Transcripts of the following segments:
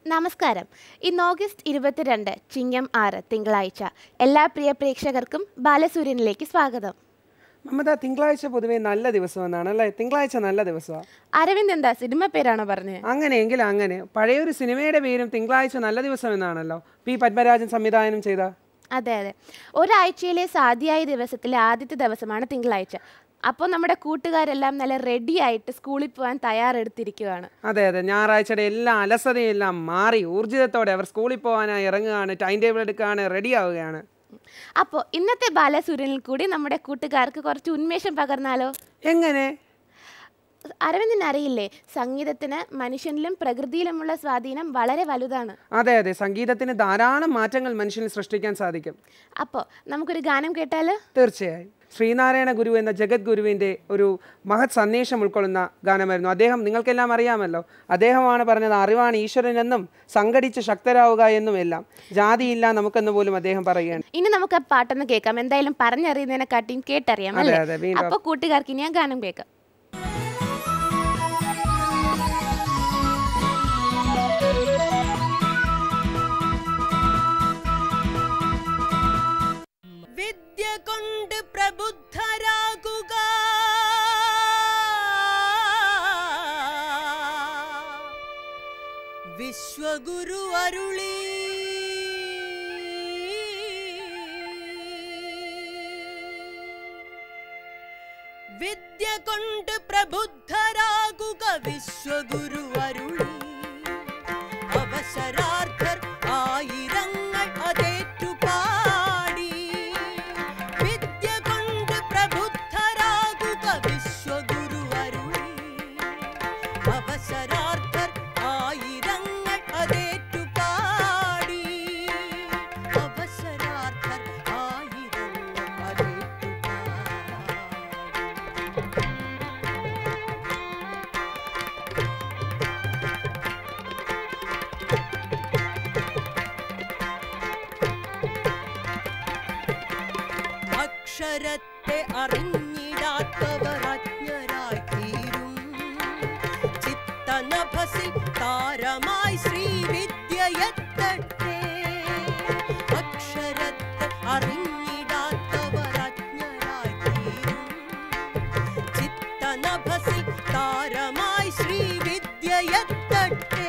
നമസ്കാരം ഇന്ന് ഓഗസ്റ്റ് ഇരുപത്തിരണ്ട് ചിങ്ങം ആറ് തിങ്കളാഴ്ച എല്ലാ പ്രിയ പ്രേക്ഷകർക്കും ബാലസൂര്യനിലേക്ക് സ്വാഗതം മമത തിങ്കളാഴ്ച പൊതുവേ നല്ല ദിവസമെന്നാണ് അല്ലേ തിങ്കളാഴ്ച നല്ല ദിവസമാണ് അരവിന്ദ് എന്താ സിനിമ പേരാണോ പറഞ്ഞത് അങ്ങനെയെങ്കിൽ അങ്ങനെ പഴയൊരു സിനിമയുടെ പേരും തിങ്കളാഴ്ച നല്ല ദിവസം എന്നാണല്ലോ പി പത്മരാജൻ സംവിധാനം ചെയ്ത അതെ അതെ ഒരാഴ്ചയിലെ സാധ്യമായ ദിവസത്തിലെ ആദ്യത്തെ ദിവസമാണ് തിങ്കളാഴ്ച അപ്പോൾ നമ്മുടെ കൂട്ടുകാരെല്ലാം നല്ല റെഡി ആയിട്ട് സ്കൂളിൽ പോകാൻ തയ്യാറെടുത്തിരിക്കുകയാണ് അതെ അതെ ഞായറാഴ്ചയുടെ എല്ലാ അലസതയും എല്ലാം മാറി ഊർജിതത്തോടെ അവർ സ്കൂളിൽ പോകാനായി ഇറങ്ങുകയാണ് ടൈം ടേബിൾ എടുക്കുകയാണ് റെഡി ആവുകയാണ് അപ്പോൾ ഇന്നത്തെ ബാലസൂര്യനിൽ കൂടി നമ്മുടെ കൂട്ടുകാർക്ക് കുറച്ച് ഉന്മേഷം പകർന്നാലോ എങ്ങനെ അരവിന്ദിന് അറിയില്ലേ സംഗീതത്തിന് മനുഷ്യനിലും പ്രകൃതിയിലുമുള്ള സ്വാധീനം വളരെ വലുതാണ് അതെ അതെ സംഗീതത്തിന് ധാരാളം മാറ്റങ്ങൾ മനുഷ്യനിൽ സൃഷ്ടിക്കാൻ സാധിക്കും അപ്പോൾ നമുക്കൊരു ഗാനം കേട്ടാലോ തീർച്ചയായും ശ്രീനാരായണ ഗുരു എന്ന ജഗത് ഗുരുവിൻ്റെ ഒരു മഹത് സന്ദേശം ഉൾക്കൊള്ളുന്ന ഗാനമായിരുന്നു അദ്ദേഹം നിങ്ങൾക്കെല്ലാം അറിയാമല്ലോ അദ്ദേഹമാണ് പറഞ്ഞത് അറിവാണ് ഈശ്വരനെന്നും സംഘടിച്ച് ശക്തരാവുക എന്നും എല്ലാം ജാതിയില്ല നമുക്കെന്ന് പോലും അദ്ദേഹം പറയുകയാണ് ഇനി നമുക്ക് ആ പാട്ടൊന്ന് കേൾക്കാം എന്തായാലും പറഞ്ഞറിയുന്നതിനെക്കാട്ടിയും കേട്ടറിയാം അതെ അല്ലേ അതെ വീണ്ടും അപ്പോൾ കൂട്ടുകാർക്ക് ഇനി ആ ഗാനം കേൾക്കാം വിദ്യ കൊണ്ട് പ്രബുദ്ധരാകുക വിശ്വഗുരു അരുളി വിദ്യ കൊണ്ട് പ്രബുദ്ധരാകുക വിശ്വഗുരു അരുളി അവസരാർത്ഥർ ആയിരങ്ങൾ അതേറ്റു പാടി വിദ്യ കൊണ്ട് പ്രബുദ്ധരാകുക വിശ്വഗുരു അരുളി അവസരാർത്ഥർ ആയിരങ്ങൾ അതേറ്റു പാടി അവസരാർത്ഥർ ആയിരങ്ങൾ അതേറ്റു പാടി അക്ഷരത്തെ അറിഞ്ഞിടാത്തവർ അജ്ഞരായി തീരും ചിത്തനഭസിൽ താരമായി ശ്രീവിദ്യയെത്തട്ടെ അക്ഷരത്തെ അറിഞ്ഞിടാത്തവർ അജ്ഞരായി തീരും ചിത്തനഭസിൽ താരമായി ശ്രീവിദ്യയെത്തട്ടെ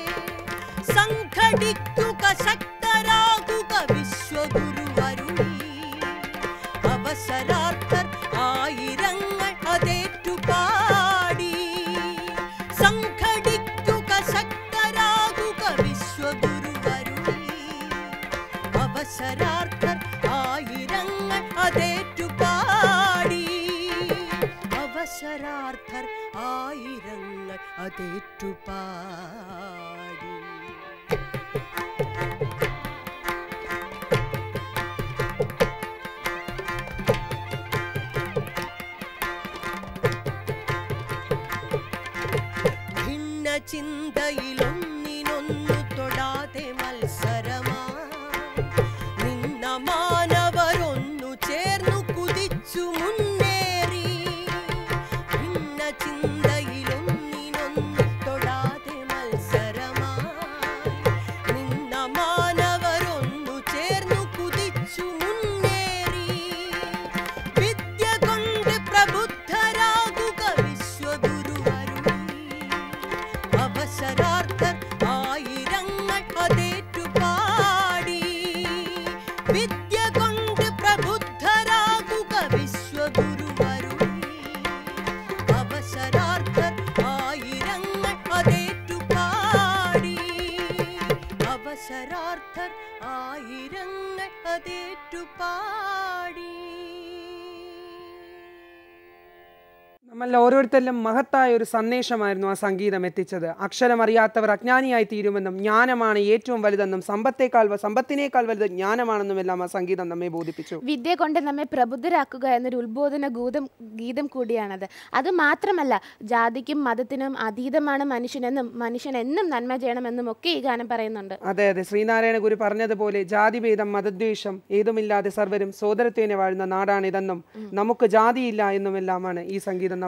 സംഘടിക്കുക ശക്തരാകുക വിശ്വഗുരു അരുളി അവസരാർത്ഥർ ആയിരങ്ങൾ അതേറ്റു പാടി സംഘടിക്കുക ശക്തരാകുക വിശ്വഗുരു അരുളി അവസരാർത്ഥർ ആയിരങ്ങൾ അതേറ്റു പാടി അവസരാർത്ഥർ ആയിരങ്ങൾ അതേറ്റു പാടി ഭിന്ന ചിന്തയിലൊന്നിനൊന്നു തൊടാതെ മത്സരമാ നിന്ന മാനവരൊന്നു ചേർന്നു കുതിച്ചു മുന്നേറി ഭിന്ന ചിന്തയിലൊന്നിനൊന്നു തൊടാതെ മത്സരമാ നിന്ന മാനവരൊന്നു ചേർന്നു കുതിച്ചു മുന്നേറി വിദ്യ കൊണ്ട് പ്രബുദ്ധരാകുക വിശ്വഗുരു അരുളി അവസരാർത്ഥർ ആയിരങ്ങൾ അതേറ്റു പാടി വിദ്യ കൊണ്ട് പ്രബുദ്ധരാകുക വിശ്വഗുരു അരുളി അവസരാർത്ഥർ ആയിരങ്ങൾ അതേറ്റു പാടി അവസരാർത്ഥർ ആയിരങ്ങൾ അതേറ്റു പാടി നമ്മൾ ഓരോരുത്തരിലും മഹത്തായ ഒരു സന്ദേശമായിരുന്നു ആ സംഗീതം എത്തിച്ചത് അക്ഷരമറിയാത്തവർ അജ്ഞാനിയായി തീരുമെന്നും ജ്ഞാനമാണ് ഏറ്റവും വലുതെന്നും സമ്പത്തേക്കാൾ വ- സമ്പത്തിനേക്കാൾ വലുത് ജ്ഞാനമാണെന്നും എല്ലാം ആ സംഗീതം നമ്മെ ബോധിപ്പിച്ചു വിദ്യ കൊണ്ട് നമ്മെ പ്രബുദ്ധരാക്കുക എന്നൊരു ഉത്ബോധന ഗൂതം ഗീതം കൂടിയാണത് അത് മാത്രമല്ല ജാതിക്കും മതത്തിനും അതീതമാണ് മനുഷ്യനെന്നും മനുഷ്യൻ എന്നും നന്മ ചെയ്യണമെന്നും ഒക്കെ ഈ ഗാനം പറയുന്നുണ്ട് അതെ അതെ ശ്രീനാരായണ ഗുരു പറഞ്ഞതുപോലെ ജാതിഭേദം മതദ്വേഷം ഏതുമില്ലാതെ സർവരും സോദരത്വേനെ വാഴുന്ന നാടാണിതെന്നും നമുക്ക് ജാതിയില്ല എന്നുമെല്ലാമാണ് ഈ സംഗീതം നമ്മെ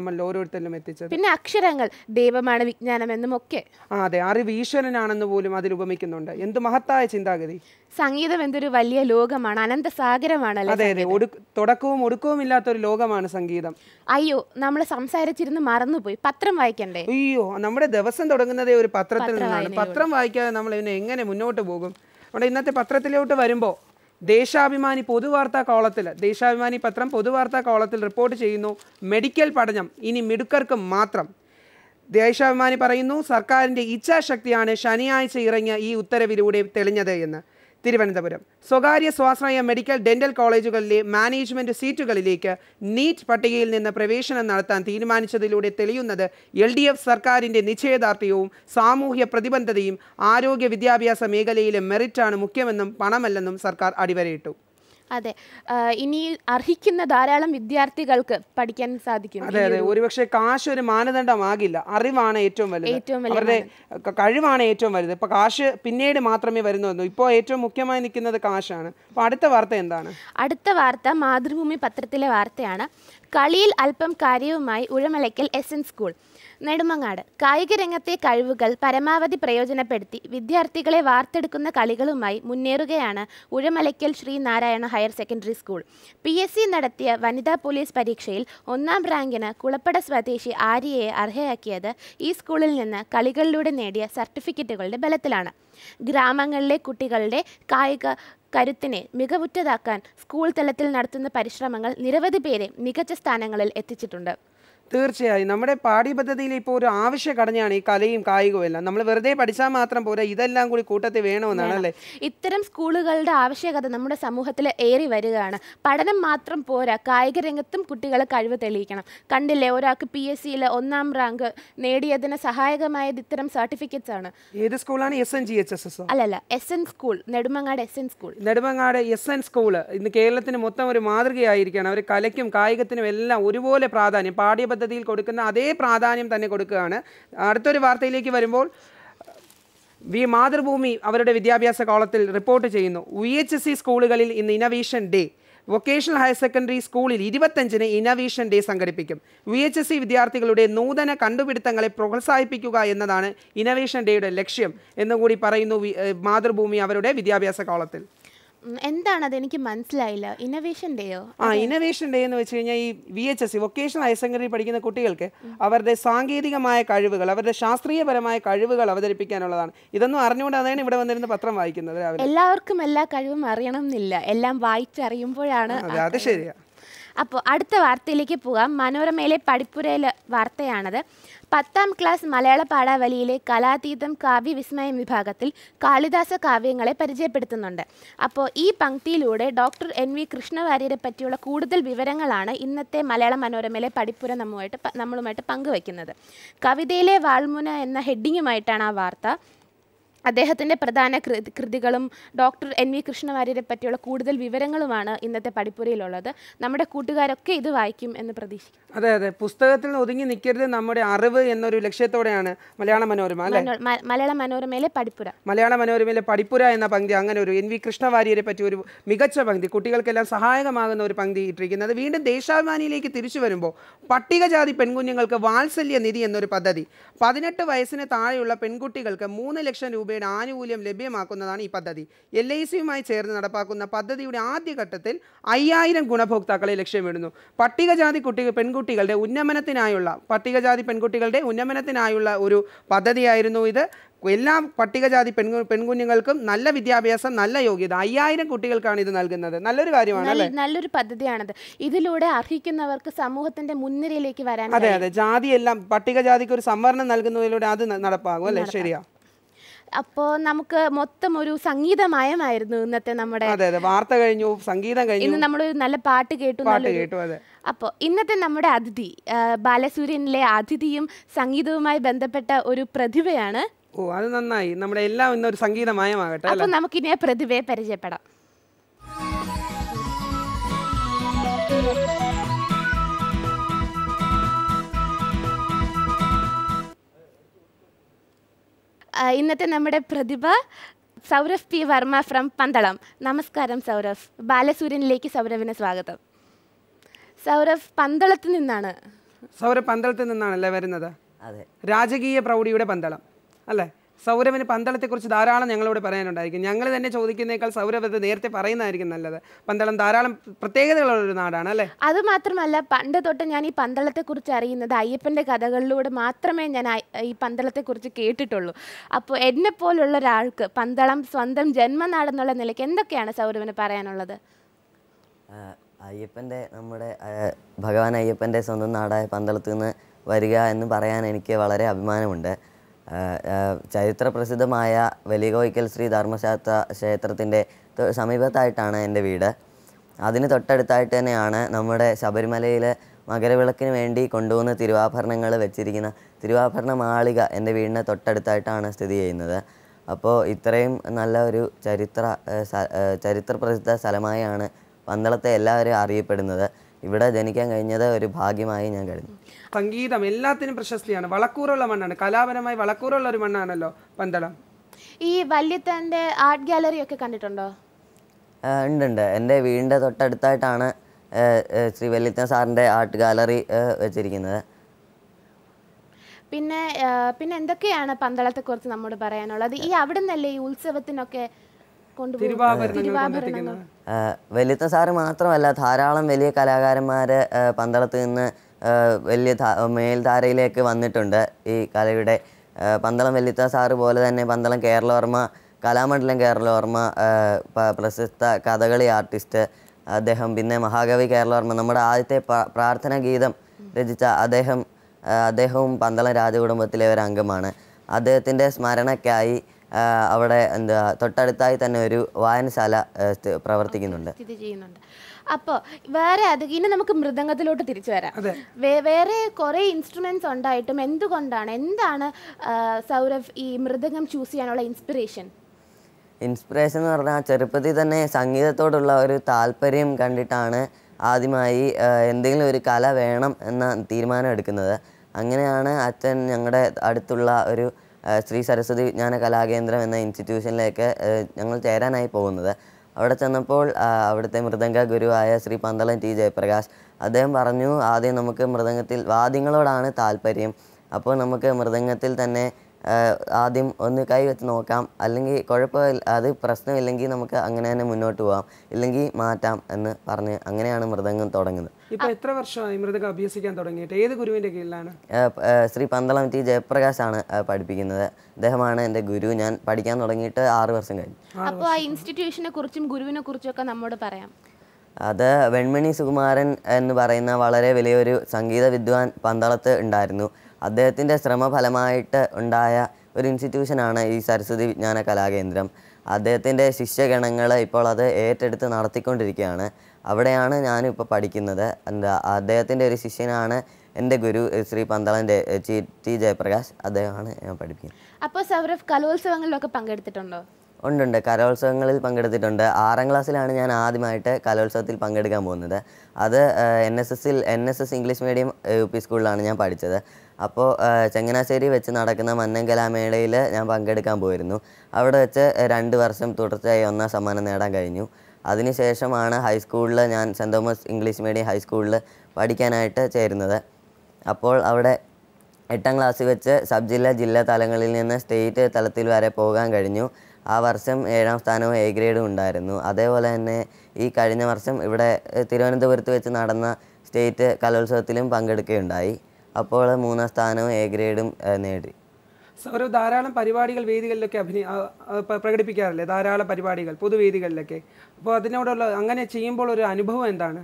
നമ്മൾ ഓരോരുത്തരിലും എത്തിച്ചത് പിന്നെ അക്ഷരങ്ങൾ ദൈവമാണ് വിജ്ഞാനം എന്നും ഒക്കെ ആ അതെ അറിവ് ഈശ്വരനാണെന്ന് പോലും അതിൽ ഉപമിക്കുന്നുണ്ട് എന്ത് മഹത്തായ ചിന്താഗതി സംഗീതം എന്തൊരു വലിയ ലോകമാണ് അനന്ത സാഗരമാണല്ലേ അതെ അതെ ഒടു തുടക്കവും ഒടുക്കവും ഇല്ലാത്ത ഒരു ലോകമാണ് സംഗീതം അയ്യോ നമ്മൾ സംസാരിച്ചിരുന്ന് മറന്നുപോയി പത്രം വായിക്കണ്ടേ അയ്യോ നമ്മുടെ ദിവസം തുടങ്ങുന്നതേ ഒരു പത്രത്തിൽ നിന്നാണ് പത്രം വായിക്കാതെ നമ്മൾ ഇതിനെ എങ്ങനെ മുന്നോട്ട് പോകും അതുകൊണ്ട് ഇന്നത്തെ പത്രത്തിലോട്ട് വരുമ്പോൾ ദേശാഭിമാനി പൊതുവാർത്താ കോളത്തിൽ ദേശാഭിമാനി പത്രം പൊതുവാർത്താ കോളത്തിൽ റിപ്പോർട്ട് ചെയ്യുന്നു മെഡിക്കൽ പഠനം ഇനി മിടുക്കർക്കും മാത്രം ദേശാഭിമാനി പറയുന്നു സർക്കാരിൻ്റെ ഇച്ഛാശക്തിയാണ് ശനിയാഴ്ച ഇറങ്ങിയ ഈ ഉത്തരവിലൂടെ തെളിഞ്ഞത് എന്ന് തിരുവനന്തപുരം സ്വകാര്യ സ്വാശ്രയ മെഡിക്കൽ ഡെന്റൽ കോളേജുകളിലെ മാനേജ്മെന്റ് സീറ്റുകളിലേക്ക് നീറ്റ് പട്ടികയിൽ നിന്ന് പ്രവേശനം നടത്താൻ തീരുമാനിച്ചതിലൂടെ തെളിയുന്നത് എൽ ഡി എഫ് സർക്കാരിൻ്റെ നിശ്ചയദാർഢ്യവും സാമൂഹ്യ പ്രതിബദ്ധതയും ആരോഗ്യ വിദ്യാഭ്യാസ മേഖലയിലെ മെറിറ്റാണ് മുഖ്യമെന്നും പണമല്ലെന്നും സർക്കാർ അടിവരയിട്ടു അതെ ആ, ഇനി അർഹിക്കുന്ന ധാരാളം വിദ്യാർത്ഥികൾക്ക് പഠിക്കാൻ സാധിക്കും അതെ അതെ ഒരുപക്ഷെ കാശ് ഒരു മാനദണ്ഡമാകില്ല അറിവാണ് ഏറ്റവും വലുത് ഏറ്റവും വലിയ അവരുടെ ക- കഴിവാണ് ഏറ്റവും വലുത് ഇപ്പൊ കാശ് പിന്നീട് മാത്രമേ വരുന്നുള്ളൂ ഇപ്പോൾ ഏറ്റവും മുഖ്യമായി നിൽക്കുന്നത് കാശാണ് അപ്പൊ അടുത്ത വാർത്ത എന്താണ് അടുത്ത വാർത്ത മാതൃഭൂമി പത്രത്തിലെ വാർത്തയാണ് കളിയിൽ അല്പം കാര്യവുമായി Uzhamalakkal S N school Nedumangad കായിക രംഗത്തെ കഴിവുകൾ പരമാവധി പ്രയോജനപ്പെടുത്തി വിദ്യാർത്ഥികളെ വാർത്തെടുക്കുന്ന കളികളുമായി മുന്നേറുകയാണ് Uzhamalakkal Sreenarayana higher secondary school P S C നടത്തിയ വനിതാ പോലീസ് പരീക്ഷയിൽ ഒന്നാം റാങ്കിന് കുളപ്പട സ്വദേശി ആര്യയെ അർഹയാക്കിയത് ഈ സ്കൂളിൽ നിന്ന് കളികളിലൂടെ നേടിയ സർട്ടിഫിക്കറ്റുകളുടെ ബലത്തിലാണ് ഗ്രാമങ്ങളിലെ കുട്ടികളുടെ കായിക കരുത്തിനെ മികവുറ്റതാക്കാൻ സ്കൂൾ തലത്തിൽ നടത്തുന്ന പരിശ്രമങ്ങൾ നിരവധി പേരെ മികച്ച സ്ഥാനങ്ങളിൽ എത്തിച്ചിട്ടുണ്ട് തീർച്ചയായും നമ്മുടെ പാഠ്യപദ്ധതിയിൽ ഇപ്പോൾ ഒരു ആവശ്യ ഘടനയാണ് ഈ കലയും കായികവും എല്ലാം നമ്മൾ വെറുതെ പഠിച്ചാൽ മാത്രം പോരാ ഇതെല്ലാം കൂടി കൂട്ടത്തിൽ വേണമെന്നാണ് അല്ലേ ഇത്തരം സ്കൂളുകളുടെ ആവശ്യകത നമ്മുടെ സമൂഹത്തിൽ ഏറി വരികയാണ് പഠനം മാത്രം പോരാ കായിക രംഗത്തും കുട്ടികൾ കഴിവ് തെളിയിക്കണം കണ്ടില്ലേ ഒരാൾക്ക് പി എസ് സിയിൽ ഒന്നാം റാങ്ക് നേടിയതിന് സഹായകമായത് ഇത്തരം സർട്ടിഫിക്കറ്റ്സ് ആണ് ഏത് സ്കൂളാണ് S N G H S S അല്ലല്ല S N school Nedumangad S N school Nedumangad S N school ഇന്ന് കേരളത്തിന് മൊത്തം ഒരു മാതൃകയായിരിക്കുകയാണ് അവർ കലയ്ക്കും കായികത്തിനും എല്ലാം ഒരുപോലെ പ്രാധാന്യം പാഠ്യപദ്ധതിയിൽ കൊടുക്കുന്ന അതേ പ്രാധാന്യം തന്നെ കൊടുക്കുകയാണ് അടുത്തൊരു വാർത്തയിലേക്ക് വരുമ്പോൾ വി മാതൃഭൂമി അവരുടെ വിദ്യാഭ്യാസ കോളത്തിൽ റിപ്പോർട്ട് ചെയ്യുന്നു വി എച്ച് എസ് സി സ്കൂളുകളിൽ ഇന്ന് innovation day vocational higher secondary സ്കൂളിൽ ഇരുപത്തഞ്ചിന് ഇന്നവേഷൻ ഡേ സംഘടിപ്പിക്കും വി എച്ച് എസ് സി വിദ്യാർത്ഥികളുടെ നൂതന കണ്ടുപിടുത്തങ്ങളെ പ്രോത്സാഹിപ്പിക്കുക എന്നതാണ് ഇന്നവേഷൻ ഡേയുടെ ലക്ഷ്യം എന്നുകൂടി പറയുന്നു വി- ഏഹ് മാതൃഭൂമി അവരുടെ വിദ്യാഭ്യാസ കോളത്തിൽ ഉം, എന്താണത് എനിക്ക് മനസ്സിലായില്ല ഇന്നവേഷൻ ഡേയോ ആ ഇന്നവേഷൻ ഡേ എന്ന് വെച്ച് കഴിഞ്ഞാൽ ഈ V H S C vocational higher secondary പഠിക്കുന്ന കുട്ടികൾക്ക് അവരുടെ സാങ്കേതികമായ കഴിവുകൾ അവരുടെ ശാസ്ത്രീയപരമായ കഴിവുകൾ അവതരിപ്പിക്കാനുള്ളതാണ് ഇതൊന്നും അറിഞ്ഞുകൊണ്ട് അതാണ് ഇവിടെ വന്നിരുന്ന പത്രം വായിക്കുന്നത് രാവിലെ എല്ലാവർക്കും എല്ലാ കഴിവും അറിയണം എന്നില്ല എല്ലാം വായിച്ചറിയുമ്പോഴാണ് അതെ അത് ശരിയാ അപ്പോൾ അടുത്ത വാർത്തയിലേക്ക് പോകാം മനോരമയിലെ പഠിപ്പുരയിലെ വാർത്തയാണത് പത്താം ക്ലാസ് മലയാള പാഠാവലിയിലെ കലാതീതം കാവ്യവിസ്മയം വിഭാഗത്തിൽ കാളിദാസ കാവ്യങ്ങളെ പരിചയപ്പെടുത്തുന്നുണ്ട് അപ്പോൾ ഈ പങ്ക്തിയിലൂടെ ഡോക്ടർ എൻ വി കൃഷ്ണവാര്യരെ പറ്റിയുള്ള കൂടുതൽ വിവരങ്ങളാണ് ഇന്നത്തെ മലയാള മനോരമയിലെ പഠിപ്പുര നമ്മുമായിട്ട് പ- നമ്മളുമായിട്ട് പങ്കുവയ്ക്കുന്നത് കവിതയിലെ വാൾമുന എന്ന ഹെഡിങ്ങുമായിട്ടാണ് ആ വാർത്ത അദ്ദേഹത്തിൻ്റെ പ്രധാന കൃതി കൃതികളും ഡോക്ടർ എൻ വി കൃഷ്ണവാര്യരെ പറ്റിയുള്ള കൂടുതൽ വിവരങ്ങളുമാണ് ഇന്നത്തെ പഠിപ്പുരയിലുള്ളത് നമ്മുടെ കൂട്ടുകാരൊക്കെ ഇത് വായിക്കും എന്ന് പ്രതീക്ഷിക്കുന്നു അതെ അതെ പുസ്തകത്തിൽ ഒതുങ്ങി നിൽക്കരുത് നമ്മുടെ അറിവ് എന്നൊരു ലക്ഷ്യത്തോടെയാണ് മലയാള മനോരമ അല്ലെ മനോ- മ- മലയാള മനോരമയിലെ പഠിപ്പുര മലയാള മനോരമയിലെ പഠിപ്പുര എന്ന പങ്ക്തി അങ്ങനെ ഒരു എൻ വി കൃഷ്ണവാര്യരെ പറ്റി ഒരു മികച്ച പങ്ക്തി കുട്ടികൾക്കെല്ലാം സഹായകമാകുന്ന ഒരു പങ്ക്തി ഇട്ടിരിക്കുന്നത് വീണ്ടും ദേശാഭിമാനിയിലേക്ക് തിരിച്ചു വരുമ്പോൾ പട്ടികജാതി പെൺകുഞ്ഞുങ്ങൾക്ക് വാത്സല്യ നിധി എന്നൊരു പദ്ധതി പതിനെട്ട് വയസ്സിന് താഴെയുള്ള പെൺകുട്ടികൾക്ക് മൂന്ന് ലക്ഷം രൂപയുടെ ആനുകൂല്യം ലഭ്യമാക്കുന്നതാണ് ഈ പദ്ധതി എൽ ഐ സിയുമായി ചേർന്ന് നടപ്പാക്കുന്ന പദ്ധതിയുടെ ആദ്യഘട്ടത്തിൽ അയ്യായിരം ഗുണഭോക്താക്കളെ ലക്ഷ്യമിടുന്നു പട്ടികജാതി കുട്ടികൾ പെൺകുട്ടികളുടെ ഉന്നമനത്തിനായുള്ള പട്ടികജാതി പെൺകുട്ടികളുടെ ഉന്നമനത്തിനായുള്ള ഒരു പദ്ധതിയായിരുന്നു ഇത് എല്ലാ പട്ടികജാതി പെൺകു പെൺകുഞ്ഞുങ്ങൾക്കും നല്ല വിദ്യാഭ്യാസം നല്ല യോഗ്യത അയ്യായിരം കുട്ടികൾക്കാണ് ഇത് നൽകുന്നത് നല്ലൊരു കാര്യമാണ് നല്ല- അല്ലേ നല്ലൊരു പദ്ധതിയാണത് ഇതിലൂടെ അർഹിക്കുന്നവർക്ക് സമൂഹത്തിന്റെ മുൻനിരയിലേക്ക് വരാൻ അതെ അതെ ജാതിയെല്ലാം പട്ടികജാതിക്ക് ഒരു സംവരണം നൽകുന്നതിലൂടെ അത് ന- നടപ്പാകും അല്ലേ ശരിയാ അപ്പോൾ നമുക്ക് മൊത്തം ഒരു സംഗീതമയമായിരുന്നു ഇന്നത്തെ നമ്മുടെ അതെ അതെ വാർത്ത കഴിഞ്ഞു സംഗീതം കഴിഞ്ഞു ഇന്ന് നമ്മളൊരു നല്ല പാട്ട് കേട്ടു പാട്ട് നല്ലൊരു- കേട്ടു അതെ അപ്പോൾ ഇന്നത്തെ നമ്മുടെ അതിഥി ആ, ബാലസൂര്യനിലെ അതിഥിയും സംഗീതവുമായി ബന്ധപ്പെട്ട ഒരു പ്രതിഭയാണ് ഓ അത് നന്നായി നമ്മുടെ എല്ലാം ഇന്നൊരു സംഗീതമയമാകട്ടെ അല്ലേ അപ്പോൾ നമുക്കിനി ആ പ്രതിഭയെ പരിചയപ്പെടാം ആ, ഇന്നത്തെ നമ്മുടെ പ്രതിഭ സൗരഭ് പി വർമ്മ ഫ്രം പന്തളം നമസ്കാരം സൗരഭ് ബാലസൂര്യനിലേക്ക് സൗരഭിന് സ്വാഗതം സൗരഭ് പന്തളത്ത് നിന്നാണ് സൗരഭ് പന്തളത്തിൽ നിന്നാണല്ലേ വരുന്നത് അതെ രാജകീയ പ്രൗഢിയുടെ പന്തളം അല്ലേ സൗരവിന് പന്തളത്തെക്കുറിച്ച് ധാരാളം ഞങ്ങളോട് പറയാനുണ്ടായിരിക്കും ഞങ്ങൾ തന്നെ ചോദിക്കുന്നേക്കാൾ സൗരവ് അത് നേരത്തെ പറയുന്നതായിരിക്കും നല്ലത് പന്തളം ധാരാളം പ്രത്യേകതകളുള്ള ഒരു നാടാണ് അല്ലേ അത് മാത്രമല്ല പണ്ട് തൊട്ട് ഞാൻ ഈ പന്തളത്തെക്കുറിച്ച് അറിയുന്നത് അയ്യപ്പൻ്റെ കഥകളിലൂടെ മാത്രമേ ഞാൻ അയ്- ഈ പന്തളത്തെക്കുറിച്ച് കേട്ടിട്ടുള്ളൂ അപ്പോൾ എന്നെ പോലുള്ള ഒരാൾക്ക് പന്തളം സ്വന്തം ജന്മനാടെന്നുള്ള നിലയ്ക്ക് എന്തൊക്കെയാണ് സൗരവിന് പറയാനുള്ളത് ആ, അയ്യപ്പൻ്റെ നമ്മുടെ ആ, ഭഗവാൻ അയ്യപ്പൻ്റെ സ്വന്തം നാടായ പന്തളത്ത് നിന്ന് വരിക എന്ന് പറയാൻ എനിക്ക് വളരെ അഭിമാനമുണ്ട് ആ, ആ, ചരിത്ര പ്രസിദ്ധമായ വലിയകോയിക്കൽ ശ്രീ ധർമ്മശാസ്ത്ര ക്ഷേത്രത്തിൻ്റെ തൊ- സമീപത്തായിട്ടാണ് എൻ്റെ വീട് അതിന് തൊട്ടടുത്തായിട്ട് തന്നെയാണ് നമ്മുടെ ശബരിമലയിൽ മകരവിളക്കിന് വേണ്ടി കൊണ്ടുപോകുന്ന തിരുവാഭരണങ്ങൾ വെച്ചിരിക്കുന്ന തിരുവാഭരണ മാളിക എൻ്റെ വീടിന് തൊട്ടടുത്തായിട്ടാണ് സ്ഥിതി ചെയ്യുന്നത് അപ്പോൾ ഇത്രയും നല്ല ഒരു ചരിത്ര ആ, സ- ആ, ചരിത്ര പ്രസിദ്ധ സ്ഥലമായാണ് പന്തളത്തെ എല്ലാവരും അറിയപ്പെടുന്നത് ഇവിടെ ജനിക്കാൻ കഴിഞ്ഞത് ഒരു ഭാഗ്യമായി ഞാൻ കരുതുന്നു സംഗീതം എല്ലാത്തിനും പ്രശസ്തിയാണ് വളക്കൂറുള്ള മണ്ണാണ് കലാപരമായി വളക്കൂറുള്ള ഒരു മണ്ണാണല്ലോ പന്തളം ഈ വല്യത്തൻ്റെ ആർട്ട് ഗാലറി ഒക്കെ കണ്ടിട്ടുണ്ടോ ആ, ഉണ്ട് ഉണ്ട് എൻ്റെ വീടിൻ്റെ തൊട്ടടുത്തായിട്ടാണ് ആ, ആ, ശ്രീ വെല്ലിത്തൻ സാറിൻ്റെ ആർട്ട് ഗാലറി ആ, വെച്ചിരിക്കുന്നത് പിന്നെ ആ, പിന്നെ എന്തൊക്കെയാണ് പന്തളത്തെക്കുറിച്ച് നമ്മോട് പറയാനുള്ളത് ഈ അവിടെ നിന്നല്ലേ ഈ ഉത്സവത്തിനൊക്കെ കൊണ്ടുപോകും തിരുവാഭരണങ്ങൾ തിരുവാഭരണങ്ങൾ ആ, വെല്ലിത്തൻ സാറ് മാത്രമല്ല ധാരാളം വലിയ കലാകാരന്മാർ പന്തളത്ത് നിന്ന് ആ, വലിയ ധാ- മേൽധാരയിലേക്ക് വന്നിട്ടുണ്ട് ഈ കലയുടെ ആ, പന്തളം വെല്ലിത്തൻ സാറ് പോലെ തന്നെ പന്തളം കേരളവർമ്മ കലാമണ്ഡലം കേരളവർമ്മ ആ, പ- പ്രശസ്ത കഥകളി ആർട്ടിസ്റ്റ് അദ്ദേഹം പിന്നെ മഹാകവി കേരളവർമ്മ നമ്മുടെ ആദ്യത്തെ പ- പ്രാർത്ഥനാ ഗീതം രചിച്ച അദ്ദേഹം ആ, അദ്ദേഹവും പന്തളം രാജകുടുംബത്തിലെ ഒരു അംഗമാണ് അദ്ദേഹത്തിൻ്റെ സ്മരണയ്ക്കായി ആ, അവിടെ എന്താ തൊട്ടടുത്തായി തന്നെ ഒരു വായനശാല ആ, സ്ഥ- പ്രവർത്തിക്കുന്നുണ്ട് സ്ഥിതി ചെയ്യുന്നുണ്ട് അപ്പോൾ വേറെ അത് ഇനി നമുക്ക് മൃദംഗത്തിലോട്ട് തിരിച്ചു വരാം അതെ. വേ- വേറെ കുറേ ഇൻസ്ട്രുമെന്റ്സ് ഉണ്ടായിട്ടും എന്തുകൊണ്ടാണ് എന്താണ് ആ, സൗരഭ് ഈ മൃദംഗം ചൂസ് ചെയ്യാനുള്ള ഇൻസ്പിറേഷൻ ഇൻസ്പിറേഷൻ എന്ന് പറഞ്ഞാൽ ചെറുപ്പത്തിൽ തന്നെ സംഗീതത്തോടുള്ള ഒരു താല്പര്യം കണ്ടിട്ടാണ് ആദ്യമായി ആ, എന്തെങ്കിലും ഒരു കല വേണം എന്ന തീരുമാനം എടുക്കുന്നത് അങ്ങനെയാണ് അച്ഛൻ ഞങ്ങളുടെ അടുത്തുള്ള ഒരു ആ, ശ്രീ സരസ്വതി വിജ്ഞാന കലാകേന്ദ്രം എന്ന ഇൻസ്റ്റിറ്റ്യൂഷനിലേക്ക് ആ, ഞങ്ങൾ ചേരാനായി പോകുന്നത് അവിടെ ചെന്നപ്പോൾ ആ, അവിടുത്തെ മൃദംഗ ഗുരുവായ ശ്രീ പന്തളം ടി ജയപ്രകാശ് അദ്ദേഹം പറഞ്ഞു ആദ്യം നമുക്ക് മൃദംഗത്തിൽ വാദ്യങ്ങളോടാണ് താല്പര്യം അപ്പോൾ നമുക്ക് മൃദംഗത്തിൽ തന്നെ ആ, ആദ്യം ഒന്ന് കൈ വെച്ച് നോക്കാം അല്ലെങ്കിൽ കുഴപ്പമില്ല അത് പ്രശ്നമില്ലെങ്കിൽ നമുക്ക് അങ്ങനെ തന്നെ മുന്നോട്ട് പോകാം ഇല്ലെങ്കിൽ മാറ്റാം എന്ന് പറഞ്ഞ് അങ്ങനെയാണ് മൃദംഗം തുടങ്ങുന്നത് ഇപ്പൊ എത്ര വർഷമായി മൃദംഗം അഭ്യസിക്കാൻ തുടങ്ങിയിട്ട് ഏത് ഗുരുവിന്റെ കീഴിലാണ് ആ, പ- ആ, ശ്രീ പന്തളം ടി ജയപ്രകാശാണ് ആ, പഠിപ്പിക്കുന്നത് അദ്ദേഹമാണ് എൻ്റെ ഗുരു ഞാൻ പഠിക്കാൻ തുടങ്ങിയിട്ട് ആറ് വർഷം കഴിഞ്ഞു അപ്പോൾ ആ ഇൻസ്റ്റിറ്റ്യൂഷനെ കുറിച്ചും ഗുരുവിനെ കുറിച്ചും ഒക്കെ നമ്മോട് പറയാം അത് വെൺമണി സുകുമാരൻ എന്ന് പറയുന്ന വളരെ വലിയൊരു സംഗീത വിദ്വാൻ പന്തളത്ത് ഉണ്ടായിരുന്നു അദ്ദേഹത്തിൻ്റെ ശ്രമഫലമായിട്ട് ഉണ്ടായ ഒരു ഇൻസ്റ്റിറ്റ്യൂഷനാണ് ഈ സരസ്വതി വിജ്ഞാന കലാകേന്ദ്രം അദ്ദേഹത്തിൻ്റെ ശിഷ്യഗണങ്ങൾ ഇപ്പോൾ അത് ഏറ്റെടുത്ത് നടത്തിക്കൊണ്ടിരിക്കുകയാണ് അവിടെയാണ് ഞാനും ഇപ്പോൾ പഠിക്കുന്നത് എന്താ അദ്ദേഹത്തിൻ്റെ ഒരു ശിഷ്യനാണ് എൻ്റെ ഗുരു ഏഹ് ശ്രീ പന്തളൻ്റെ ഏഹ് ചി ടി ജയപ്രകാശ് അദ്ദേഹമാണ് ഞാൻ പഠിപ്പിക്കുന്നത് അപ്പോൾ സൗരഭ് കലോത്സവങ്ങളിലൊക്കെ പങ്കെടുത്തിട്ടുണ്ടോ ഉണ്ടുണ്ട് കലോത്സവങ്ങളിൽ പങ്കെടുത്തിട്ടുണ്ട് ആറാം ക്ലാസ്സിലാണ് ഞാൻ ആദ്യമായിട്ട് കലോത്സവത്തിൽ പങ്കെടുക്കാൻ പോകുന്നത് അത് എൻ എസ് എസിൽ N S S English medium U P സ്കൂളിലാണ് ഞാൻ പഠിച്ചത് അപ്പോൾ ചങ്ങനാശ്ശേരി വെച്ച് നടക്കുന്ന മന്നം കലാമേളയിൽ ഞാൻ പങ്കെടുക്കാൻ പോയിരുന്നു അവിടെ വെച്ച് രണ്ട് വർഷം തുടർച്ചയായി ഒന്നാം സമ്മാനം നേടാൻ കഴിഞ്ഞു അതിനുശേഷമാണ് ഹൈസ്കൂളിൽ ഞാൻ സെൻറ് തോമസ് ഇംഗ്ലീഷ് മീഡിയം ഹൈസ്കൂളിൽ പഠിക്കാനായിട്ട് ചേരുന്നത് അപ്പോൾ അവിടെ എട്ടാം ക്ലാസ്സിൽ വെച്ച് സബ് ജില്ല ജില്ലാ തലങ്ങളിൽ നിന്ന് സ്റ്റേറ്റ് തലത്തിൽ വരെ പോകാൻ കഴിഞ്ഞു ആ വർഷം ഏഴാം സ്ഥാനവും എ ഗ്രേഡും ഉണ്ടായിരുന്നു അതേപോലെ തന്നെ ഈ കഴിഞ്ഞ വർഷം ഇവിടെ ഏഹ്, തിരുവനന്തപുരത്ത് വെച്ച് നടന്ന സ്റ്റേറ്റ് കലോത്സവത്തിലും പങ്കെടുക്കുകയുണ്ടായി അപ്പോൾ മൂന്നാം സ്ഥാനവും എ ഗ്രേഡും ഏഹ്, നേടി സൗരവ് ധാരാളം പരിപാടികൾ വേദികളിലൊക്കെ അഭിനയ ആ, ആ, പ- പ്രകടിപ്പിക്കാറില്ലേ ധാരാളം പരിപാടികൾ പൊതുവേദികളിലൊക്കെ അപ്പോൾ അതിനോടുള്ള അങ്ങനെ ചെയ്യുമ്പോൾ ഒരു അനുഭവം എന്താണ്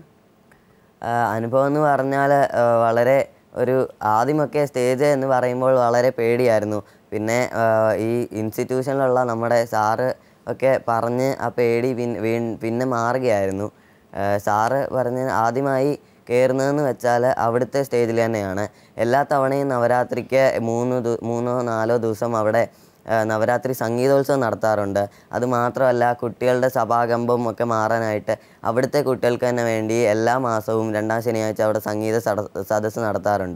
ആ, അനുഭവം എന്ന് പറഞ്ഞാൽ വളരെ ഒരു ആദ്യമൊക്കെ സ്റ്റേജ് എന്ന് പറയുമ്പോൾ വളരെ പേടിയായിരുന്നു പിന്നെ ആ, ഈ ഇൻസ്റ്റിറ്റ്യൂഷനിലുള്ള നമ്മുടെ സാറ് ഒക്കെ പറഞ്ഞ് ആ പേടി പിൻ വീൺ- പിന്നെ മാറുകയായിരുന്നു ആ, സാറ് പറഞ്ഞ് ആദ്യമായി കയറുന്നതെന്ന് വെച്ചാൽ അവിടുത്തെ സ്റ്റേജിൽ തന്നെയാണ് എല്ലാ തവണയും നവരാത്രിക്ക് മൂന്ന് ദു- മൂന്നോ നാലോ ദിവസം അവിടെ ആ, നവരാത്രി സംഗീതോത്സവം നടത്താറുണ്ട് അത് മാത്രമല്ല കുട്ടികളുടെ സഭാകമ്പം ഒക്കെ മാറാനായിട്ട് അവിടുത്തെ കുട്ടികൾക്ക് തന്നെ വേണ്ടി എല്ലാ മാസവും രണ്ടാം ശനിയാഴ്ച അവിടെ സംഗീത സട- സദസ്സ് നടത്താറുണ്ട്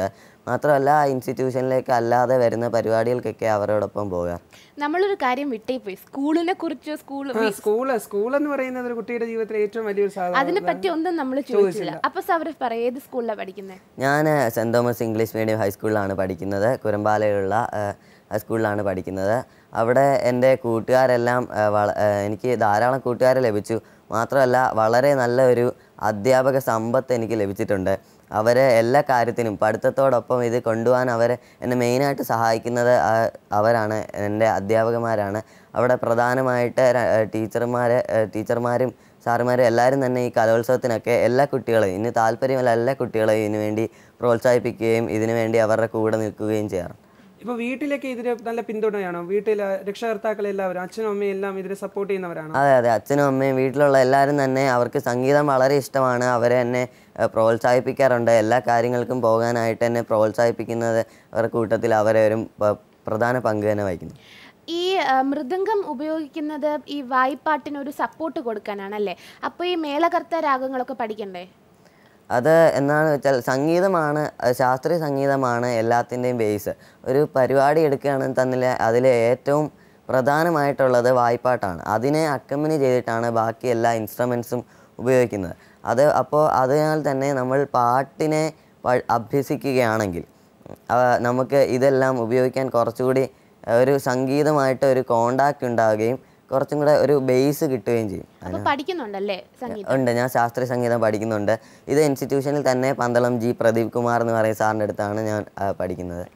മാത്രമല്ല ആ ഇൻസ്റ്റിറ്റ്യൂഷനിലേക്ക് അല്ലാതെ വരുന്ന പരിപാടികൾക്കൊക്കെ അവരോടൊപ്പം പോകാറ് നമ്മളൊരു കാര്യം വിട്ടേ പോയി സ്കൂളിനെ കുറിച്ച് സ്കൂൾ ആ സ്കൂള് സ്കൂൾ എന്ന് പറയുന്നത് ഒരു കുട്ടിയുടെ ജീവിതത്തിലെ ഏറ്റവും വലിയൊരു സാധനം അതിനെ പറ്റി ഒന്നും നമ്മൾ ചോദിച്ചില്ല അപ്പൊ സൗരഭ് പറ ഏത് സ്കൂളിലാണ് പഠിക്കുന്നത് ഞാൻ സെൻറ് തോമസ് ഇംഗ്ലീഷ് മീഡിയം ഹൈസ്കൂളിലാണ് പഠിക്കുന്നത് കുരമ്പാലയിലുള്ള ആ സ്കൂളിലാണ് പഠിക്കുന്നത് അവിടെ എൻ്റെ കൂട്ടുകാരെല്ലാം ആ, വള- ആ, എനിക്ക് ധാരാളം കൂട്ടുകാരെ ലഭിച്ചു മാത്രമല്ല വളരെ നല്ല ഒരു അധ്യാപക സമ്പത്ത് എനിക്ക് ലഭിച്ചിട്ടുണ്ട് അവരെ എല്ലാ കാര്യത്തിനും പഠിത്തത്തോടൊപ്പം ഇത് കൊണ്ടുപോകാൻ അവരെ എന്നെ മെയിനായിട്ട് സഹായിക്കുന്നത് ആ- അവരാണ് എൻ്റെ അധ്യാപകന്മാരാണ് അവിടെ പ്രധാനമായിട്ട് ടീച്ചർമാർ ടീച്ചർമാരും സാറുമാരും എല്ലാവരും തന്നെ ഈ കലോത്സവത്തിനൊക്കെ എല്ലാ കുട്ടികളെയും ഇനി താല്പര്യമുള്ള എല്ലാ കുട്ടികളെയും ഇതിനു വേണ്ടി പ്രോത്സാഹിപ്പിക്കുകയും ഇതിനു വേണ്ടി അവരുടെ കൂടെ നിൽക്കുകയും ചെയ്യാറ് ഇപ്പൊ വീട്ടിലേക്ക് ഇതിന് നല്ല പിന്തുണയാണോ വീട്ടിലെ രക്ഷകർത്താക്കൾ എല്ലാവരും അച്ഛനും അമ്മയും എല്ലാം ഇതിനെ സപ്പോർട്ട് ചെയ്യുന്നവരാണോ അതെ അതെ അച്ഛനും അമ്മയും വീട്ടിലുള്ള എല്ലാവരും തന്നെ അവർക്ക് സംഗീതം വളരെ ഇഷ്ടമാണ് അവരെ എന്നെ ഏഹ്, പ്രോത്സാഹിപ്പിക്കാറുണ്ട് എല്ലാ കാര്യങ്ങൾക്കും പോകാനായിട്ട് എന്നെ പ്രോത്സാഹിപ്പിക്കുന്നത് അവരുടെ കൂട്ടത്തിൽ അവരെ ഒരു പ- പ്രധാന പങ്ക് തന്നെ വഹിക്കുന്നു ഈ ആ, മൃദംഗം ഉപയോഗിക്കുന്നത് ഈ വായ്പാട്ടിന് ഒരു സപ്പോർട്ട് കൊടുക്കാനാണല്ലേ അപ്പോൾ ഈ മേളകർത്ത രാഗങ്ങളൊക്കെ പഠിക്കണ്ടേ അത് എന്നാന്ന് വെച്ചാൽ സംഗീതമാണ് അഹ് ശാസ്ത്രീയ സംഗീതമാണ് എല്ലാത്തിൻ്റെയും ബേസ് ഒരു പരിപാടി എടുക്കുകയാണെങ്കിൽ തന്നെ അതിലെ ഏറ്റവും പ്രധാനമായിട്ടുള്ളത് വായ്പാട്ടാണ് അതിനെ അക്കമ്പനി ചെയ്തിട്ടാണ് ബാക്കി എല്ലാ ഇൻസ്ട്രുമെൻസും ഉപയോഗിക്കുന്നത് അത് അപ്പോൾ അതിനാൽ തന്നെ നമ്മൾ പാട്ടിനെ പ- അഭ്യസിക്കുകയാണെങ്കിൽ അവ നമുക്ക് ഇതെല്ലാം ഉപയോഗിക്കാൻ കുറച്ചുകൂടി അഹ് ഒരു സംഗീതമായിട്ട് ഒരു കോണ്ടാക്ട് ഉണ്ടാവുകയും കുറച്ചും കൂടെ ഒരു ബേസ് കിട്ടുകയും ചെയ്യും അപ്പോൾ പഠിക്കുന്നുണ്ടല്ലേ സംഗീതം ഉണ്ട് ഞാൻ ശാസ്ത്രീയ സംഗീതം പഠിക്കുന്നുണ്ട് ഇത് ഇൻസ്റ്റിറ്റ്യൂഷനിൽ തന്നെ പന്തളം ജി പ്രദീപ് കുമാർ എന്ന് പറയുന്ന സാറിൻ്റെ അടുത്താണ് ഞാൻ ആ, പഠിക്കുന്നത്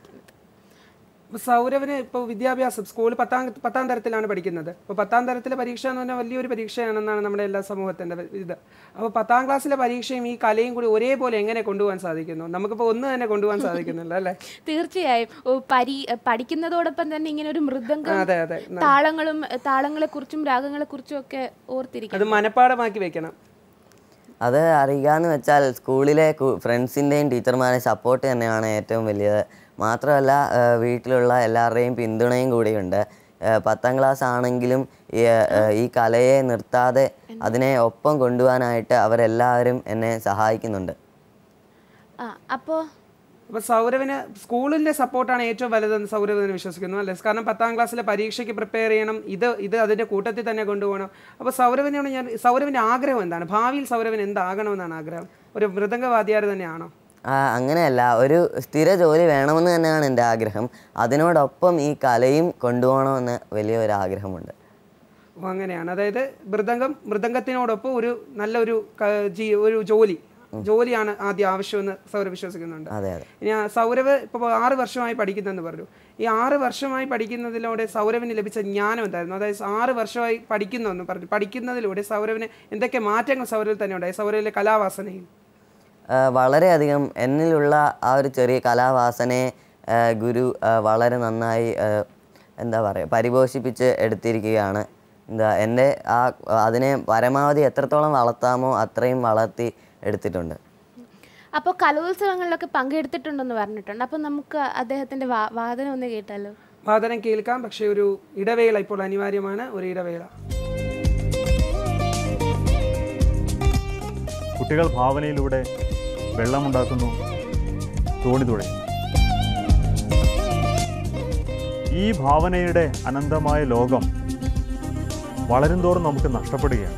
അപ്പൊ സൗരവിന് ഇപ്പോൾ വിദ്യാഭ്യാസം സ്കൂൾ പത്താം പത്താം തരത്തിലാണ് പഠിക്കുന്നത് അപ്പോൾ പത്താം തരത്തിലെ പരീക്ഷ എന്ന് പറഞ്ഞാൽ വലിയൊരു പരീക്ഷയാണെന്നാണ് നമ്മുടെ എല്ലാ സമൂഹത്തിൻ്റെ ഇത് അപ്പോൾ പത്താം ക്ലാസ്സിലെ പരീക്ഷയും ഈ കലയും കൂടി ഒരേപോലെ എങ്ങനെ കൊണ്ടുപോകാൻ സാധിക്കുന്നു നമുക്കിപ്പോൾ ഒന്ന് തന്നെ കൊണ്ടുപോകാൻ സാധിക്കുന്നില്ല അല്ലേ തീർച്ചയായും ഓ, പരി പഠിക്കുന്നതോടൊപ്പം തന്നെ ഇങ്ങനെ ഒരു മൃദംഗം അതെ അതെ താളങ്ങളും താളങ്ങളെ കുറിച്ചും രാഗങ്ങളെ കുറിച്ചും ഒക്കെ ഓർത്തിരിക്കണം അത് മനഃപ്പാടമാക്കി വെക്കണം അത് അറിയുക എന്ന് വെച്ചാൽ സ്കൂളിലെ ഫ്രണ്ട്സിൻ്റെയും ടീച്ചർമാരെയും സപ്പോർട്ട് തന്നെയാണ് ഏറ്റവും വലിയത് മാത്രമല്ല ആ, വീട്ടിലുള്ള എല്ലാവരുടെയും പിന്തുണയും കൂടിയുണ്ട് ആ, പത്താം ക്ലാസ് ആണെങ്കിലും ഈ, ആ, ഈ കലയെ നിർത്താതെ അതിനെ ഒപ്പം കൊണ്ടുപോകാനായിട്ട് അവരെല്ലാവരും എന്നെ സഹായിക്കുന്നുണ്ട് ആ അപ്പോൾ അപ്പോൾ സൗരവിന് സ്കൂളിൻ്റെ സപ്പോർട്ടാണ് ഏറ്റവും വലുതെന്ന് സൗരവിന് വിശ്വസിക്കുന്നു അല്ലേ കാരണം പത്താം ക്ലാസ്സിലെ പരീക്ഷയ്ക്ക് പ്രിപ്പയർ ചെയ്യണം ഇത് ഇത് അതിൻ്റെ കൂട്ടത്തിൽ തന്നെ കൊണ്ടുപോകണം അപ്പോൾ സൗരവിനോട് ഞാൻ സൗരവിൻ്റെ ആഗ്രഹം എന്താണ് ഭാവിയിൽ സൗരവിന് എന്താകണമെന്നാണ് ആഗ്രഹം ഒരു മൃദംഗവാദ്യാർ തന്നെയാണോ ആ, അങ്ങനെയല്ല ഒരു സ്ഥിര ജോലി വേണമെന്ന് തന്നെയാണ് എൻ്റെ ആഗ്രഹം അതിനോടൊപ്പം ഈ കലയും കൊണ്ടുപോകണമെന്ന് വലിയൊരു ആഗ്രഹമുണ്ട് അപ്പോൾ അങ്ങനെയാണ് അതായത് മൃദംഗം മൃദംഗത്തിനോടൊപ്പം ഒരു നല്ലൊരു ക- ജീ- ഒരു ജോലി ജോലിയാണ് ആദ്യം ആവശ്യമെന്ന് സൗരവ് വിശ്വസിക്കുന്നുണ്ട് അതെ അതെ ഇനി ആ സൗരവ് ഇപ്പോൾ ആറ് വർഷമായി പഠിക്കുന്നെന്ന് പറഞ്ഞു ഈ ആറ് വർഷമായി പഠിക്കുന്നതിലൂടെ സൗരവിന് ലഭിച്ച ജ്ഞാനം എന്തായിരുന്നു അതായത് ആറ് വർഷമായി പഠിക്കുന്നു എന്ന് പറഞ്ഞു പഠിക്കുന്നതിലൂടെ സൗരവിന് എന്തൊക്കെ മാറ്റങ്ങൾ സൗരവിൽ തന്നെ ഉണ്ടായി സൗരവിലെ കലാവാസനയിൽ ആ, വളരെയധികം എന്നിലുള്ള ആ ഒരു ചെറിയ കലാവാസനയെ ആ, ഗുരു ആ, വളരെ നന്നായി ആ, എന്താ പറയുക പരിപോഷിപ്പിച്ച് എടുത്തിരിക്കുകയാണ് എന്താ എൻ്റെ ആ അതിനെ പരമാവധി എത്രത്തോളം വളർത്താമോ അത്രയും വളർത്തി എടുത്തിട്ടുണ്ട് അപ്പോൾ കലോത്സവങ്ങളിലൊക്കെ പങ്കെടുത്തിട്ടുണ്ടെന്ന് പറഞ്ഞിട്ടുണ്ട് അപ്പോൾ നമുക്ക് അദ്ദേഹത്തിന്റെ വാ- വാദനം ഒന്ന് കേട്ടാലോ വാദനം കേൾക്കാം പക്ഷേ ഒരു ഇടവേള ഇപ്പോൾ അനിവാര്യമാണ് ഒരു ഇടവേള കുട്ടികൾ ഭാവനയിലൂടെ വെള്ളമുണ്ടാക്കുന്നു തോണി തുഴയുന്നു ഈ ഭാവനയുടെ അനന്തമായ ലോകം വളരുംതോറും നമുക്ക് നഷ്ടപ്പെടുകയാണ്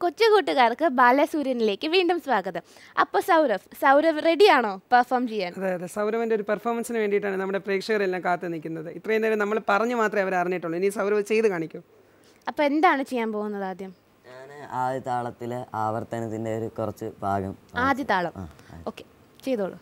കൊച്ചു കൂട്ടുകാർക്ക് ബാലസൂര്യനിലേക്ക് വീണ്ടും സ്വാഗതം അപ്പോൾ സൗരവ് സൗരവ് റെഡിയാണോ പെർഫോം ചെയ്യാൻ അതെ അതെ സൗരവിൻ്റെ ഒരു പെർഫോമൻസിന് വേണ്ടിയിട്ടാണ് നമ്മുടെ പ്രേക്ഷകരെല്ലാം കാത്തു നിൽക്കുന്നത് ഇത്രയും നേരം നമ്മൾ പറഞ്ഞു മാത്രമേ അവർ അറിഞ്ഞിട്ടുള്ളൂ ഇനി സൗരവ് ചെയ്ത് കാണിക്കൂ അപ്പോൾ എന്താണ് ചെയ്യാൻ പോകുന്നത് ആദ്യം ഞാൻ ആദ്യ താളത്തിലെ ആവർത്തനത്തിൻ്റെ ഒരു കുറച്ച് ഭാഗം ആദ്യ താളം ഓക്കെ ചെയ്തോളൂ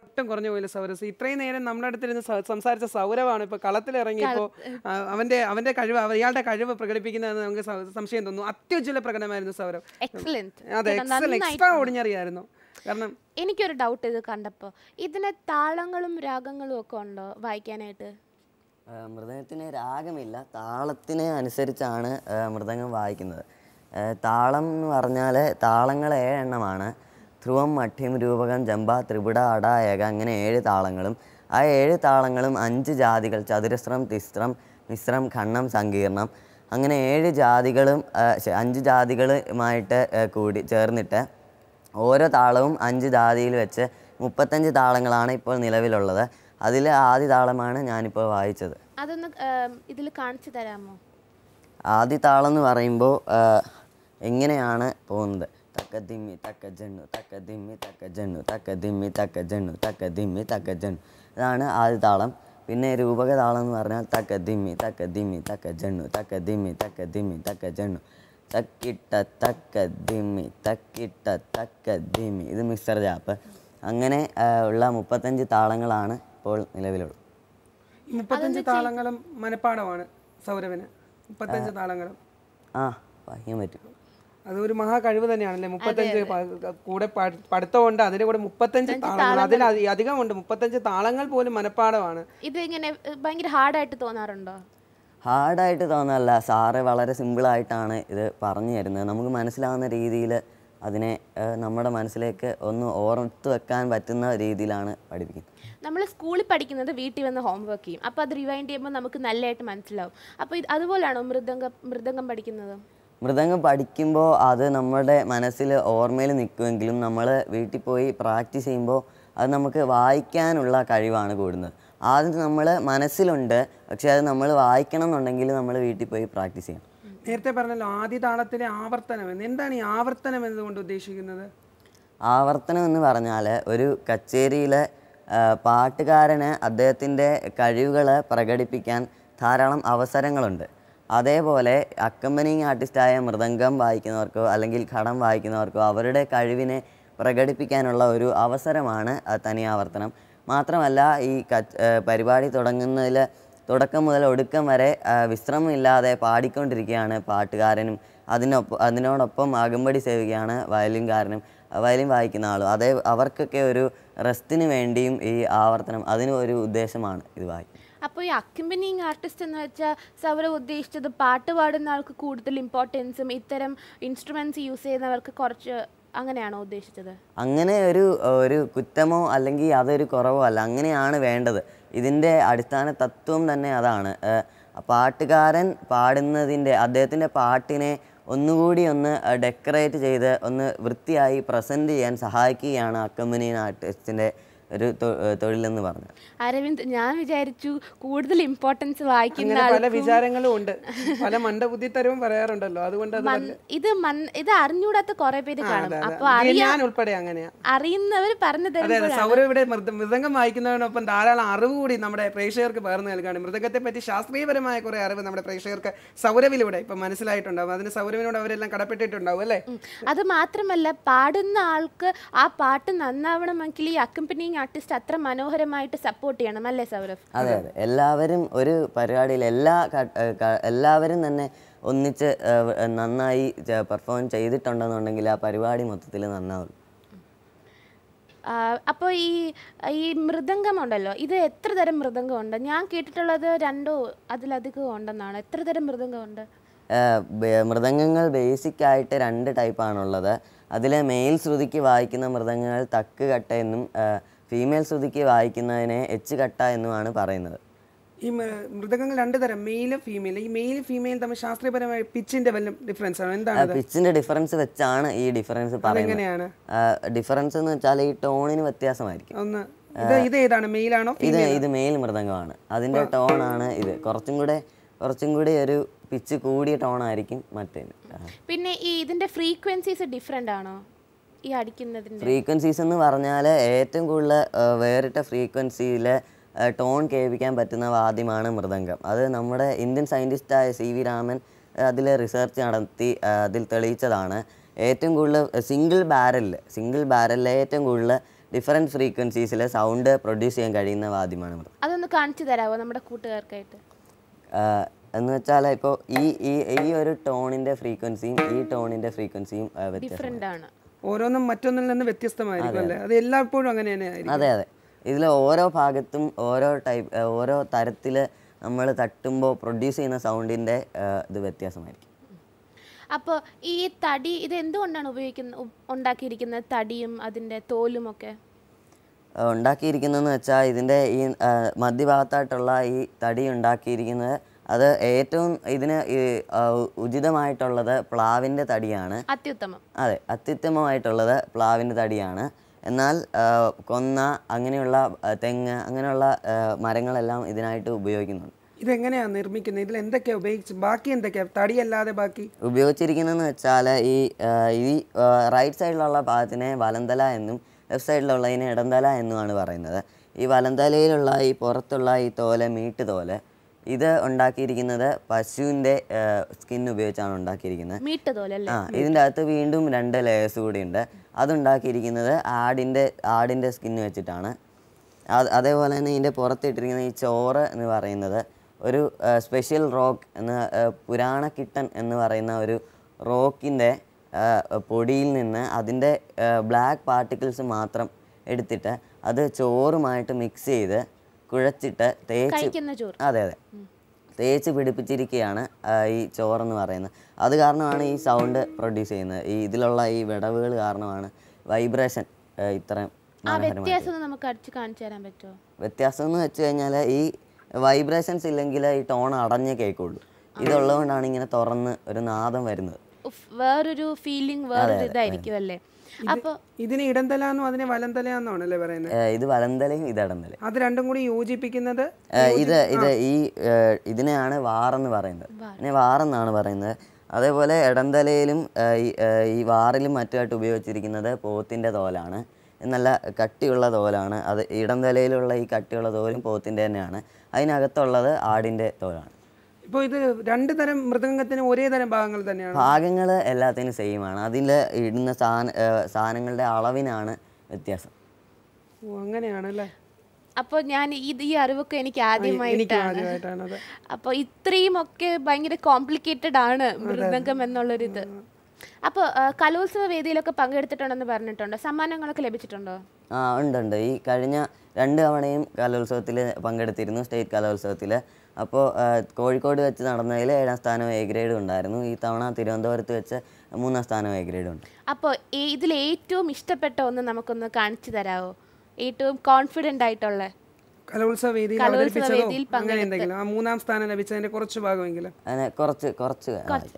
ഒട്ടും കുറഞ്ഞു പോയില്ല സൗരസ് ഇത്രയും നേരം നമ്മുടെ അടുത്തിരുന്ന് സ- സംസാരിച്ച സൗരവാണ് ഇപ്പൊ കളത്തിലിറങ്ങിയപ്പോൾ അവന്റെ അവന്റെ കഴിവ് അവ- ഇയാളുടെ കഴിവ് പ്രകടിപ്പിക്കുന്നതെന്ന് നമുക്ക് സ- സംശയം തോന്നുന്നു അത്യുജ്വല പ്രകടനമായിരുന്നു സൗരവ് എക്സലന്റ് അതെ എക്സൽ എക്സ്ട്രാ ഓർഡിനറി ആയിരുന്നു കാരണം എനിക്കൊരു ഡൗട്ട് ഇത് കണ്ടപ്പോൾ ഇതിന് താളങ്ങളും രാഗങ്ങളും ഒക്കെ ഉണ്ടോ വായിക്കാനായിട്ട് ആ, മൃദംഗത്തിന് രാഗമില്ല താളത്തിനെ അനുസരിച്ചാണ് ആ, മൃദംഗം വായിക്കുന്നത് ആ, താളം എന്ന് പറഞ്ഞാൽ താളങ്ങൾ ഏഴെണ്ണമാണ് ധ്രുവം മഠ്യം രൂപകം ജമ്പ ത്രിപുട അട ഏക അങ്ങനെ ഏഴ് താളങ്ങളും ആ ഏഴ് താളങ്ങളും അഞ്ച് ജാതികൾ ചതുരസ്രം തിസ്രം മിശ്രം ഖണ്ണം സങ്കീർണം അങ്ങനെ ഏഴ് ജാതികളും ആ, ശ്ശെ, അഞ്ച് ജാതികളുമായിട്ട് ആ, കൂടി ചേർന്നിട്ട് ഓരോ താളവും അഞ്ച് ജാതിയിൽ വെച്ച് മുപ്പത്തഞ്ച് താളങ്ങളാണ് ഇപ്പോൾ നിലവിലുള്ളത് അതിൽ ആദ്യ താളമാണ് ഞാനിപ്പോൾ വായിച്ചത് അതൊന്ന് ഇതിൽ കാണിച്ചു തരാമോ ആദ്യ താളം എന്ന് പറയുമ്പോൾ എങ്ങനെയാണ് പോകുന്നത് തക്ക ദിമ്മി തക്ക ജണ്ണു തക്ക ദിമ്മി തക്ക ജണ്ണു തക്ക ദിമ്മി തക്ക ജണ്ണു തക്ക ദിമ്മി തക്ക ജണ്ണു ഇതാണ് ആദ്യ താളം പിന്നെ രൂപക താളം എന്ന് പറഞ്ഞാൽ തക്ക ദിമ്മി തക്ക ദിമ്മി തക്ക ജണ്ണു തക്ക ദിമ്മി തക്ക ദിമ്മി തക്ക ജണ്ണു തക്കിട്ട തക്ക ദിമ്മി തക്കിട്ട തക്ക ദിമ്മി ഇത് മിക്സർ ജാപ്പ് അങ്ങനെ ആ, ഉള്ള മുപ്പത്തഞ്ച് താളങ്ങളാണ് ഇപ്പോൾ നിലവിലുള്ളത് ഈ മുപ്പത്തഞ്ച് താളങ്ങളും മനപ്പാടമാണ് സൗരവിന് മുപ്പത്തഞ്ച് താളങ്ങളും ആ വായിക്കാൻ പറ്റും അത് ഒരു മഹാ കഴിവ് തന്നെയാണല്ലേ മുപ്പത്തഞ്ച് പ- കൂടെ പഠി- പഠിത്തമുണ്ട് അതിന്റെ കൂടെ മുപ്പത്തഞ്ച് താളങ്ങൾ അതിൽ അധി- അധികമുണ്ട് മുപ്പത്തഞ്ച് താളങ്ങൾ പോലും മനപ്പാടമാണ് ഇത് ഇങ്ങനെ ഏഹ്, ഭയങ്കര ഹാർഡായിട്ട് തോന്നാറുണ്ടോ ഹാർഡായിട്ട് തോന്നല്ല സാറ് വളരെ സിമ്പിളായിട്ടാണ് ഇത് പറഞ്ഞു തരുന്നത് നമുക്ക് മനസ്സിലാവുന്ന രീതിയിൽ അതിനെ ഏഹ്, നമ്മുടെ മനസ്സിലേക്ക് ഒന്ന് ഓർത്തു വെക്കാൻ പറ്റുന്ന രീതിയിലാണ് പഠിപ്പിക്കുന്നത് നമ്മൾ സ്കൂളിൽ പഠിക്കുന്നത് വീട്ടിൽ വന്ന് ഹോംവർക്ക് ചെയ്യും അപ്പോൾ അത് റിവൈൻഡ് ചെയ്യുമ്പോൾ നമുക്ക് നല്ലതായിട്ട് മനസ്സിലാവും അപ്പോൾ ഇത് അതുപോലെയാണോ മൃദംഗം മൃദംഗം പഠിക്കുന്നത് മൃദംഗം പഠിക്കുമ്പോൾ അത് നമ്മുടെ മനസ്സിൽ ഓർമ്മയിൽ നിൽക്കുമെങ്കിലും നമ്മൾ വീട്ടിൽ പോയി പ്രാക്ടീസ് ചെയ്യുമ്പോൾ അത് നമുക്ക് വായിക്കാനുള്ള കഴിവാണ് കൂടുന്നത് ആദ്യം നമ്മൾ മനസ്സിലുണ്ട് പക്ഷെ അത് നമ്മൾ വായിക്കണം എന്നുണ്ടെങ്കിൽ നമ്മൾ വീട്ടിൽ പോയി പ്രാക്ടീസ് ചെയ്യണം നേരത്തെ പറഞ്ഞല്ലോ ആദ്യ താളത്തിലെ ആവർത്തനം എന്ന് എന്താണ് ഈ ആവർത്തനം എന്നതുകൊണ്ട് ഉദ്ദേശിക്കുന്നത് ആവർത്തനം എന്ന് പറഞ്ഞാൽ ഒരു കച്ചേരിയിലെ ആ, പാട്ടുകാരന് അദ്ദേഹത്തിൻ്റെ കഴിവുകൾ പ്രകടിപ്പിക്കാൻ ധാരാളം അവസരങ്ങളുണ്ട് അതേപോലെ അക്കമ്പനിങ് ആർട്ടിസ്റ്റായ മൃദംഗം വായിക്കുന്നവർക്കോ അല്ലെങ്കിൽ ഘടം വായിക്കുന്നവർക്കോ അവരുടെ കഴിവിനെ പ്രകടിപ്പിക്കാനുള്ള ഒരു അവസരമാണ് ആ തനിയാവർത്തനം മാത്രമല്ല ഈ കച്ച് ആ, പരിപാടി തുടങ്ങുന്നതിൽ തുടക്കം മുതൽ ഒടുക്കം വരെ ആ, വിശ്രമമില്ലാതെ പാടിക്കൊണ്ടിരിക്കുകയാണ് പാട്ടുകാരനും അതിനൊപ്പം അതിനോടൊപ്പം അകമ്പടി സേവിക്കുകയാണ് വയലിൻകാരനും വയലിൻ വായിക്കുന്ന ആളും അതേ അവർക്കൊക്കെ ഒരു റെസ്റ്റിന് വേണ്ടിയും ഈ ആവർത്തനം അതിനും ഒരു ഉദ്ദേശമാണ് ഇത് വായിക്കുന്നത് അപ്പോൾ ഈ അക്കമ്പനിങ് ആർട്ടിസ്റ്റ് എന്ന് വെച്ചാൽ സൗര ഉദ്ദേശിച്ചത് പാട്ട് പാടുന്ന ആൾക്ക് കൂടുതൽ ഇമ്പോർട്ടൻസും ഇത്തരം ഇൻസ്ട്രുമെൻറ്റ്സ് യൂസ് ചെയ്യുന്നവർക്ക് കുറച്ച് അങ്ങനെയാണോ ഉദ്ദേശിച്ചത് അങ്ങനെ ഒരു ഒരു കുറ്റമോ അല്ലെങ്കിൽ അതൊരു കുറവോ അല്ല അങ്ങനെയാണ് വേണ്ടത് ഇതിൻ്റെ അടിസ്ഥാന തത്വം തന്നെ അതാണ് ഏഹ് പാട്ടുകാരൻ പാടുന്നതിൻ്റെ അദ്ദേഹത്തിൻ്റെ പാട്ടിനെ ഒന്നുകൂടി ഒന്ന് ഡെക്കറേറ്റ് ചെയ്ത് ഒന്ന് വൃത്തിയായി പ്രസൻറ്റ് ചെയ്യാൻ സഹായിക്കുകയാണ് അക്കമ്പനിയൻ ആർട്ടിസ്റ്റിൻ്റെ ഒരു തൊ- ഏഹ് തൊഴിലെന്ന് പറഞ്ഞത് അരവിന്ദ് ഞാൻ വിചാരിച്ചു കൂടുതൽ ഇമ്പോർട്ടൻസ് വായിക്കുന്ന അങ്ങനെ പല ആൾക്കും വിചാരങ്ങളും ഉണ്ട് പല മണ്ടബുദ്ധിത്തരവും പറയാറുണ്ടല്ലോ അതുകൊണ്ട് അത് മൻ- ഇത് മൻ- ഇത് അറിഞ്ഞൂടാത്ത കുറെ പേര് കാണും അതെ, അതെ. അപ്പൊ ഇത് അറിയാ ഞാൻ ഉൾപ്പെടെ അങ്ങനെയാ അറിയുന്നവർ പറഞ്ഞു അതെ അതെ തരുമ്പോഴാണ് സൗരവ് ഇവിടെ മൃദ- മൃദംഗം വായിക്കുന്നതിനൊപ്പം ധാരാളം അറിവ് കൂടി നമ്മുടെ പ്രേക്ഷകർക്ക് പകർന്നു നൽകുകയാണ് മൃദംഗത്തെ പറ്റി ശാസ്ത്രീയപരമായ കുറെ അറിവ് നമ്മുടെ പ്രേക്ഷകർക്ക് സൗരവിലൂടെ ഇപ്പൊ മനസ്സിലായിട്ടുണ്ടാവും അതിന് സൗരവിനോട് അവരെല്ലാം കടപ്പെട്ടിട്ടുണ്ടാവും അല്ലേ ഉം. അത് മാത്രമല്ല പാടുന്ന ആൾക്ക് ആ പാട്ട് നന്നാവണമെങ്കിൽ ഈ അക്കമ്പനിങ് ആർട്ടിസ്റ്റ് അത്ര മനോഹരമായിട്ട് സപ്പോർട്ട് ചെയ്യണം അല്ലേ സൗരവ് അതെ അതെ എല്ലാവരും ഒരു പരിപാടിയിൽ എല്ലാ ക- ഏഹ് ക- എല്ലാവരും തന്നെ ഒന്നിച്ച് ഏഹ് നന്നായി പെർഫോം ചെയ്തിട്ടുണ്ടെന്നുണ്ടെങ്കിൽ ആ പരിപാടി മൊത്തത്തിൽ നന്നാവും അപ്പോൾ ഈ ഈ മൃദംഗം ഉണ്ടല്ലോ ഇത് എത്ര തരം മൃദംഗം ഉണ്ട് ഞാൻ കേട്ടിട്ടുള്ളത് രണ്ടോ അതിലധികം ഉണ്ടെന്നാണ് എത്ര തരം മൃദംഗം ഉണ്ട് ഏഹ് ബേ- മൃദംഗങ്ങൾ ബേസിക് ആയിട്ട് രണ്ട് ടൈപ്പാണുള്ളത് അതിൽ മെയിൽ ശ്രുതിക്ക് വായിക്കുന്ന മൃദംഗങ്ങൾ തക്ക് കട്ട എന്നും ഫീമെയിൽ ശ്രുതിക്ക് വായിക്കുന്നതിനെ എച്ച് കട്ട എന്നുമാണ് പറയുന്നത് ഈ മ- മൃദംഗങ്ങൾ രണ്ട് തരം മെയിലും ഫീമെയിൽ ഈ മെയിൽ ഫീമെയിൽ തമ്മിൽ ശാസ്ത്രീയപരമായ പിച്ചിന്റെ വല്ല ഡിഫറൻസ് ആണ് എന്താണ് പിച്ചിന്റെ ഡിഫറൻസ് വെച്ചാണ് ഈ ഡിഫറൻസ് പറയുന്നത് എങ്ങനെയാണ് ഡിഫറൻസ് എന്ന് വെച്ചാൽ ഈ ടോണിന് വ്യത്യാസമായിരിക്കും ഒന്ന് ഇത് ഇത് ഏതാണ് മെയിലാണോ ഇത് ഇത് മെയിൽ മൃദംഗമാണ് അതിന്റെ ടോണാണ് ഇത് കുറച്ചും കൂടെ കുറച്ചും കൂടി ഒരു പിച്ച് കൂടിയ ടോണായിരിക്കും മറ്റേത് പിന്നെ ഈ ഇതിന്റെ ഫ്രീക്വൻസീസ് ഡിഫറെൻ്റ് ആണോ ഈ അടിക്കുന്നതിന്റെ ഫ്രീക്വൻസീസ് എന്ന് പറഞ്ഞാൽ ഏറ്റവും കൂടുതൽ ആ, വേറിട്ട ഫ്രീക്വൻസിയിൽ ടോൺ കേൾപ്പിക്കാൻ പറ്റുന്ന വാദ്യമാണ് മൃദംഗം അത് നമ്മുടെ ഇന്ത്യൻ സയൻറ്റിസ്റ്റായ സി വി രാമൻ അതിൽ റിസർച്ച് നടത്തി ആ, അതിൽ തെളിയിച്ചതാണ് ഏറ്റവും കൂടുതൽ സിംഗിൾ ബാരലിൽ സിംഗിൾ ബാരലിൽ ഏറ്റവും കൂടുതൽ ഡിഫറെൻറ്റ് ഫ്രീക്വൻസീസിൽ സൗണ്ട് പ്രൊഡ്യൂസ് ചെയ്യാൻ കഴിയുന്ന വാദ്യമാണ് മൃദംഗം അതൊന്ന് കാണിച്ചു തരാമോ നമ്മുടെ കൂട്ടുകാർക്കായിട്ട് ആഹ് എന്ന് വെച്ചാൽ ഇപ്പോൾ ഈ ഈ ഈ ഒരു ടോണിൻ്റെ ഫ്രീക്വൻസിയും ഈ ടോണിൻ്റെ ഫ്രീക്വൻസിയും വ്യത്യാസം ഡിഫറെൻ്റ് ആണ് ഓരോന്നും മറ്റൊന്നിൽ നിന്ന് വ്യത്യസ്തമായിരിക്കും അല്ലേ അത് എല്ലായ്പ്പോഴും അങ്ങനെ തന്നെ ആയിരിക്കും അതെ അതെ ഇതിൽ ഓരോ ഭാഗത്തും ഓരോ ടൈപ്പ് ഓരോ തരത്തിൽ നമ്മൾ തട്ടുമ്പോൾ പ്രൊഡ്യൂസ് ചെയ്യുന്ന സൗണ്ടിൻ്റെ ഇത് വ്യത്യാസമായിരിക്കും അപ്പോൾ ഈ തടി ഇത് എന്തുകൊണ്ടാണ് ഉപയോഗിക്കുന്ന ഉ- ഉണ്ടാക്കിയിരിക്കുന്നത് തടിയും അതിൻ്റെ തോലും ഒക്കെ ആഹ് ഉണ്ടാക്കിയിരിക്കുന്നതെന്ന് വെച്ചാൽ ഇതിൻ്റെ ഈ ആഹ് മധ്യഭാഗത്തായിട്ടുള്ള ഈ തടി ഉണ്ടാക്കിയിരിക്കുന്നത് അത് ഏറ്റവും ഇതിന് ഈ ആഹ് ഉചിതമായിട്ടുള്ളത് പ്ലാവിൻ്റെ തടിയാണ് അത്യുത്തമം അതെ അത്യുത്തമമായിട്ടുള്ളത് പ്ലാവിൻ്റെ തടിയാണ് എന്നാൽ ആ, കൊന്ന അങ്ങനെയുള്ള ആ, തെങ്ങ് അങ്ങനെയുള്ള ആ, മരങ്ങളെല്ലാം ഇതിനായിട്ട് ഉപയോഗിക്കുന്നുണ്ട് ഇതെങ്ങനെയാണ് നിർമ്മിക്കുന്നത് ഇതിൽ എന്തൊക്കെയാ ഉപയോഗിച്ച് ബാക്കി എന്തൊക്കെയാ തടിയല്ലാതെ ബാക്കി ഉപയോഗിച്ചിരിക്കുന്നതെന്ന് വെച്ചാൽ ഈ ആ, ഈ റൈറ്റ് സൈഡിലുള്ള ഭാഗത്തിനെ വലന്തല എന്നും ലെഫ്റ്റ് സൈഡിലുള്ളതിനെ ഇടന്തല എന്നുമാണ് പറയുന്നത് ഈ വലന്തലയിലുള്ള ഈ പുറത്തുള്ള ഈ തോല് മീട്ട് തോല് ഇത് ഉണ്ടാക്കിയിരിക്കുന്നത് പശുവിൻ്റെ സ്കിൻ ഉപയോഗിച്ചാണ് ഉണ്ടാക്കിയിരിക്കുന്നത് മീട്ട് തോലല്ലേ ആ ഇതിൻ്റെ അകത്ത് വീണ്ടും രണ്ട് ലെയേഴ്സ് കൂടി ഉണ്ട് അതുണ്ടാക്കിയിരിക്കുന്നത് ആടിൻ്റെ ആടിൻ്റെ സ്കിന്ന് വെച്ചിട്ടാണ് അത് അതേപോലെ തന്നെ ഇതിൻ്റെ പുറത്തിട്ടിരിക്കുന്ന ഈ ചോറ് എന്ന് പറയുന്നത് ഒരു സ്പെഷ്യൽ റോക്ക് എന്ന ആ, പുരാണ കിട്ടൻ എന്ന് പറയുന്ന ഒരു റോക്കിൻ്റെ പൊടിയിൽ നിന്ന് അതിൻ്റെ ബ്ലാക്ക് പാർട്ടിക്കിൾസ് മാത്രം എടുത്തിട്ട് അത് ചോറുമായിട്ട് മിക്സ് ചെയ്ത് കുഴച്ചിട്ട് തേച്ച് കഴിക്കുന്ന ചോറ് അതെ അതെ തേച്ച് പിടിപ്പിച്ചിരിക്കുകയാണ് ആ, ഈ ചോറെന്ന് പറയുന്നത് അത് കാരണമാണ് ഈ സൗണ്ട് പ്രൊഡ്യൂസ് ചെയ്യുന്നത് ഈ ഇതിലുള്ള ഈ വിടവുകൾ കാരണമാണ് വൈബ്രേഷൻ ഇത്രയും ആ മനോഹരമായിട്ട് വ്യത്യാസം ഒന്ന് നമുക്ക് അടിച്ച് കാണിച്ചു തരാൻ പറ്റുമോ വ്യത്യാസം എന്ന് വെച്ച് കഴിഞ്ഞാൽ ഈ വൈബ്രേഷൻസ് ഇല്ലെങ്കിൽ ഈ ടോൺ അടഞ്ഞേ കേൾക്കുള്ളൂ ഇതുള്ളതുകൊണ്ടാണ് ഇങ്ങനെ തുറന്ന് ഒരു നാദം വരുന്നത് ഉഫ്, വേറൊരു ഫീലിംഗ് വേറൊരു ഇതായിരിക്കും അല്ലേ അപ്പോൾ ഇതിന് ഇടന്തല എന്നും അതിനെ വലന്തല എന്നാണ് അല്ലേ പറയുന്നത് ഏ, ഇത് വലന്തലയും ഇത് ഇടന്തലയും അത് രണ്ടും കൂടി യോജിപ്പിക്കുന്നത് ഏ, ഇത് ഇത് ഈ ഏ, ഇതിനെയാണ് വാറെന്ന് പറയുന്നത് ഇതിനെ വാറെന്നാണ് പറയുന്നത് അതേപോലെ ഇടന്തലയിലും ഏ, ഈ, ഏ, ഈ വാറിലും മറ്റുമായിട്ട് ഉപയോഗിച്ചിരിക്കുന്നത് പോത്തിൻ്റെ തോലാണ് നല്ല കട്ടിയുള്ള തോലാണ് അത് ഇടന്തലയിലുള്ള ഈ കട്ടിയുള്ള തോലും പോത്തിൻ്റെ തന്നെയാണ് അതിനകത്തുള്ളത് ആടിൻ്റെ തോലാണ് ഇപ്പോൾ ഇത് രണ്ട് തരം മൃദംഗത്തിന് ഒരേ തരം ഭാഗങ്ങൾ തന്നെയാണ് ഭാഗങ്ങൾ എല്ലാത്തിനും സെയിം ആണ് അതിൽ ഇടുന്ന സാധന ഏ, സാധനങ്ങളുടെ അളവിനാണ് വ്യത്യാസം ഓ അങ്ങനെയാണ് അല്ലേ അപ്പോൾ ഞാൻ ഇത് ഈ അറിവൊക്കെ എനിക്ക് എനിക്ക് ആദ്യമായിട്ടാണ് ആദ്യമായിട്ടാണത് അപ്പോൾ ഇത്രയും ഒക്കെ ഭയങ്കര കോംപ്ലിക്കേറ്റഡ് ആണ് മൃദംഗം എന്നുള്ളൊരിത് അപ്പോൾ കലോത്സവ വേദിയിലൊക്കെ പങ്കെടുത്തിട്ടുണ്ടെന്ന് പറഞ്ഞിട്ടുണ്ടോ സമ്മാനങ്ങളൊക്കെ ലഭിച്ചിട്ടുണ്ടോ ആ ഉണ്ട് ഉണ്ട് ഈ കഴിഞ്ഞ രണ്ട് തവണയും കലോത്സവത്തിൽ പങ്കെടുത്തിരുന്നു സ്റ്റേറ്റ് കലോത്സവത്തിൽ അപ്പോൾ കോഴിക്കോട് വെച്ച് നടന്നതിൽ ഏഴാം സ്ഥാനം എ ഗ്രേഡും ഉണ്ടായിരുന്നു ഈ തവണ തിരുവനന്തപുരത്ത് വെച്ച് മൂന്നാം സ്ഥാനം എ ഗ്രേഡും ഉണ്ട് അപ്പോൾ ഇതിൽ ഏറ്റവും ഇഷ്ടപ്പെട്ട ഒന്ന് നമുക്കൊന്ന് കാണിച്ചു തരാമോ ഏറ്റവും കോൺഫിഡൻ്റ് ആയിട്ടുള്ള കലോത്സവ വേദിയിൽ കലോത്സവ അവതരിപ്പിച്ചതോ വേദിയിൽ അങ്ങനെ എന്തെങ്കിലും ആ മൂന്നാം സ്ഥാനം ലഭിച്ചതിന്റെ കുറച്ച് ഭാഗമെങ്കിലും അങ്ങനെ കുറച്ച് കുറച്ച് കാണിക്കാം.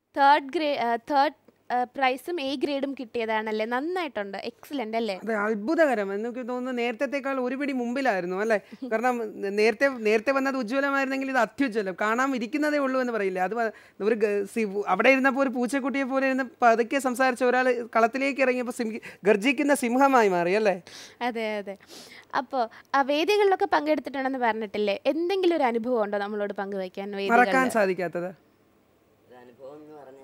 തേർഡ് ഗ്രേ തേർഡ് പ്രൈസും എ ഗ്രേഡും കിട്ടിയതാണല്ലേ നന്നായിട്ടുണ്ട് എക്സലന്റ് അല്ലേ അതെ അത്ഭുതകരം എനിക്ക് തോന്നുന്നു നേരത്തെക്കാൾ ഒരു പിടി മുമ്പിലായിരുന്നു അല്ലേ കാരണം നേരത്തെ നേരത്തെ വന്നത് ഉജ്ജ്വലമായിരുന്നെങ്കിൽ ഇത് അത്യുജ്വലം കാണാൻ ഇരിക്കുന്നതേ ഉള്ളൂ എന്ന് പറയില്ലേ അത് വ- ഒരു ഗ- സി- അവിടെ ഇരുന്നപ്പോൾ ഒരു പൂച്ചക്കുട്ടിയെ പോലെ ഇരുന്ന് പതുക്കെ സംസാരിച്ച ഒരാൾ കളത്തിലേക്ക് ഇറങ്ങിയപ്പോൾ സിംഹ ഗർജിക്കുന്ന സിംഹമായി മാറി അല്ലേ അതെ അതെ അപ്പോൾ ആ വേദികളിലൊക്കെ പങ്കെടുത്തിട്ടുണ്ടെന്ന് പറഞ്ഞിട്ടില്ലേ എന്തെങ്കിലും ഒരു അനുഭവം ഉണ്ടോ നമ്മളോട് പങ്കുവയ്ക്കാൻ മറക്കാൻ വേദികളിൽ സാധിക്കാത്തത് അനുഭവം എന്ന് പറഞ്ഞാൽ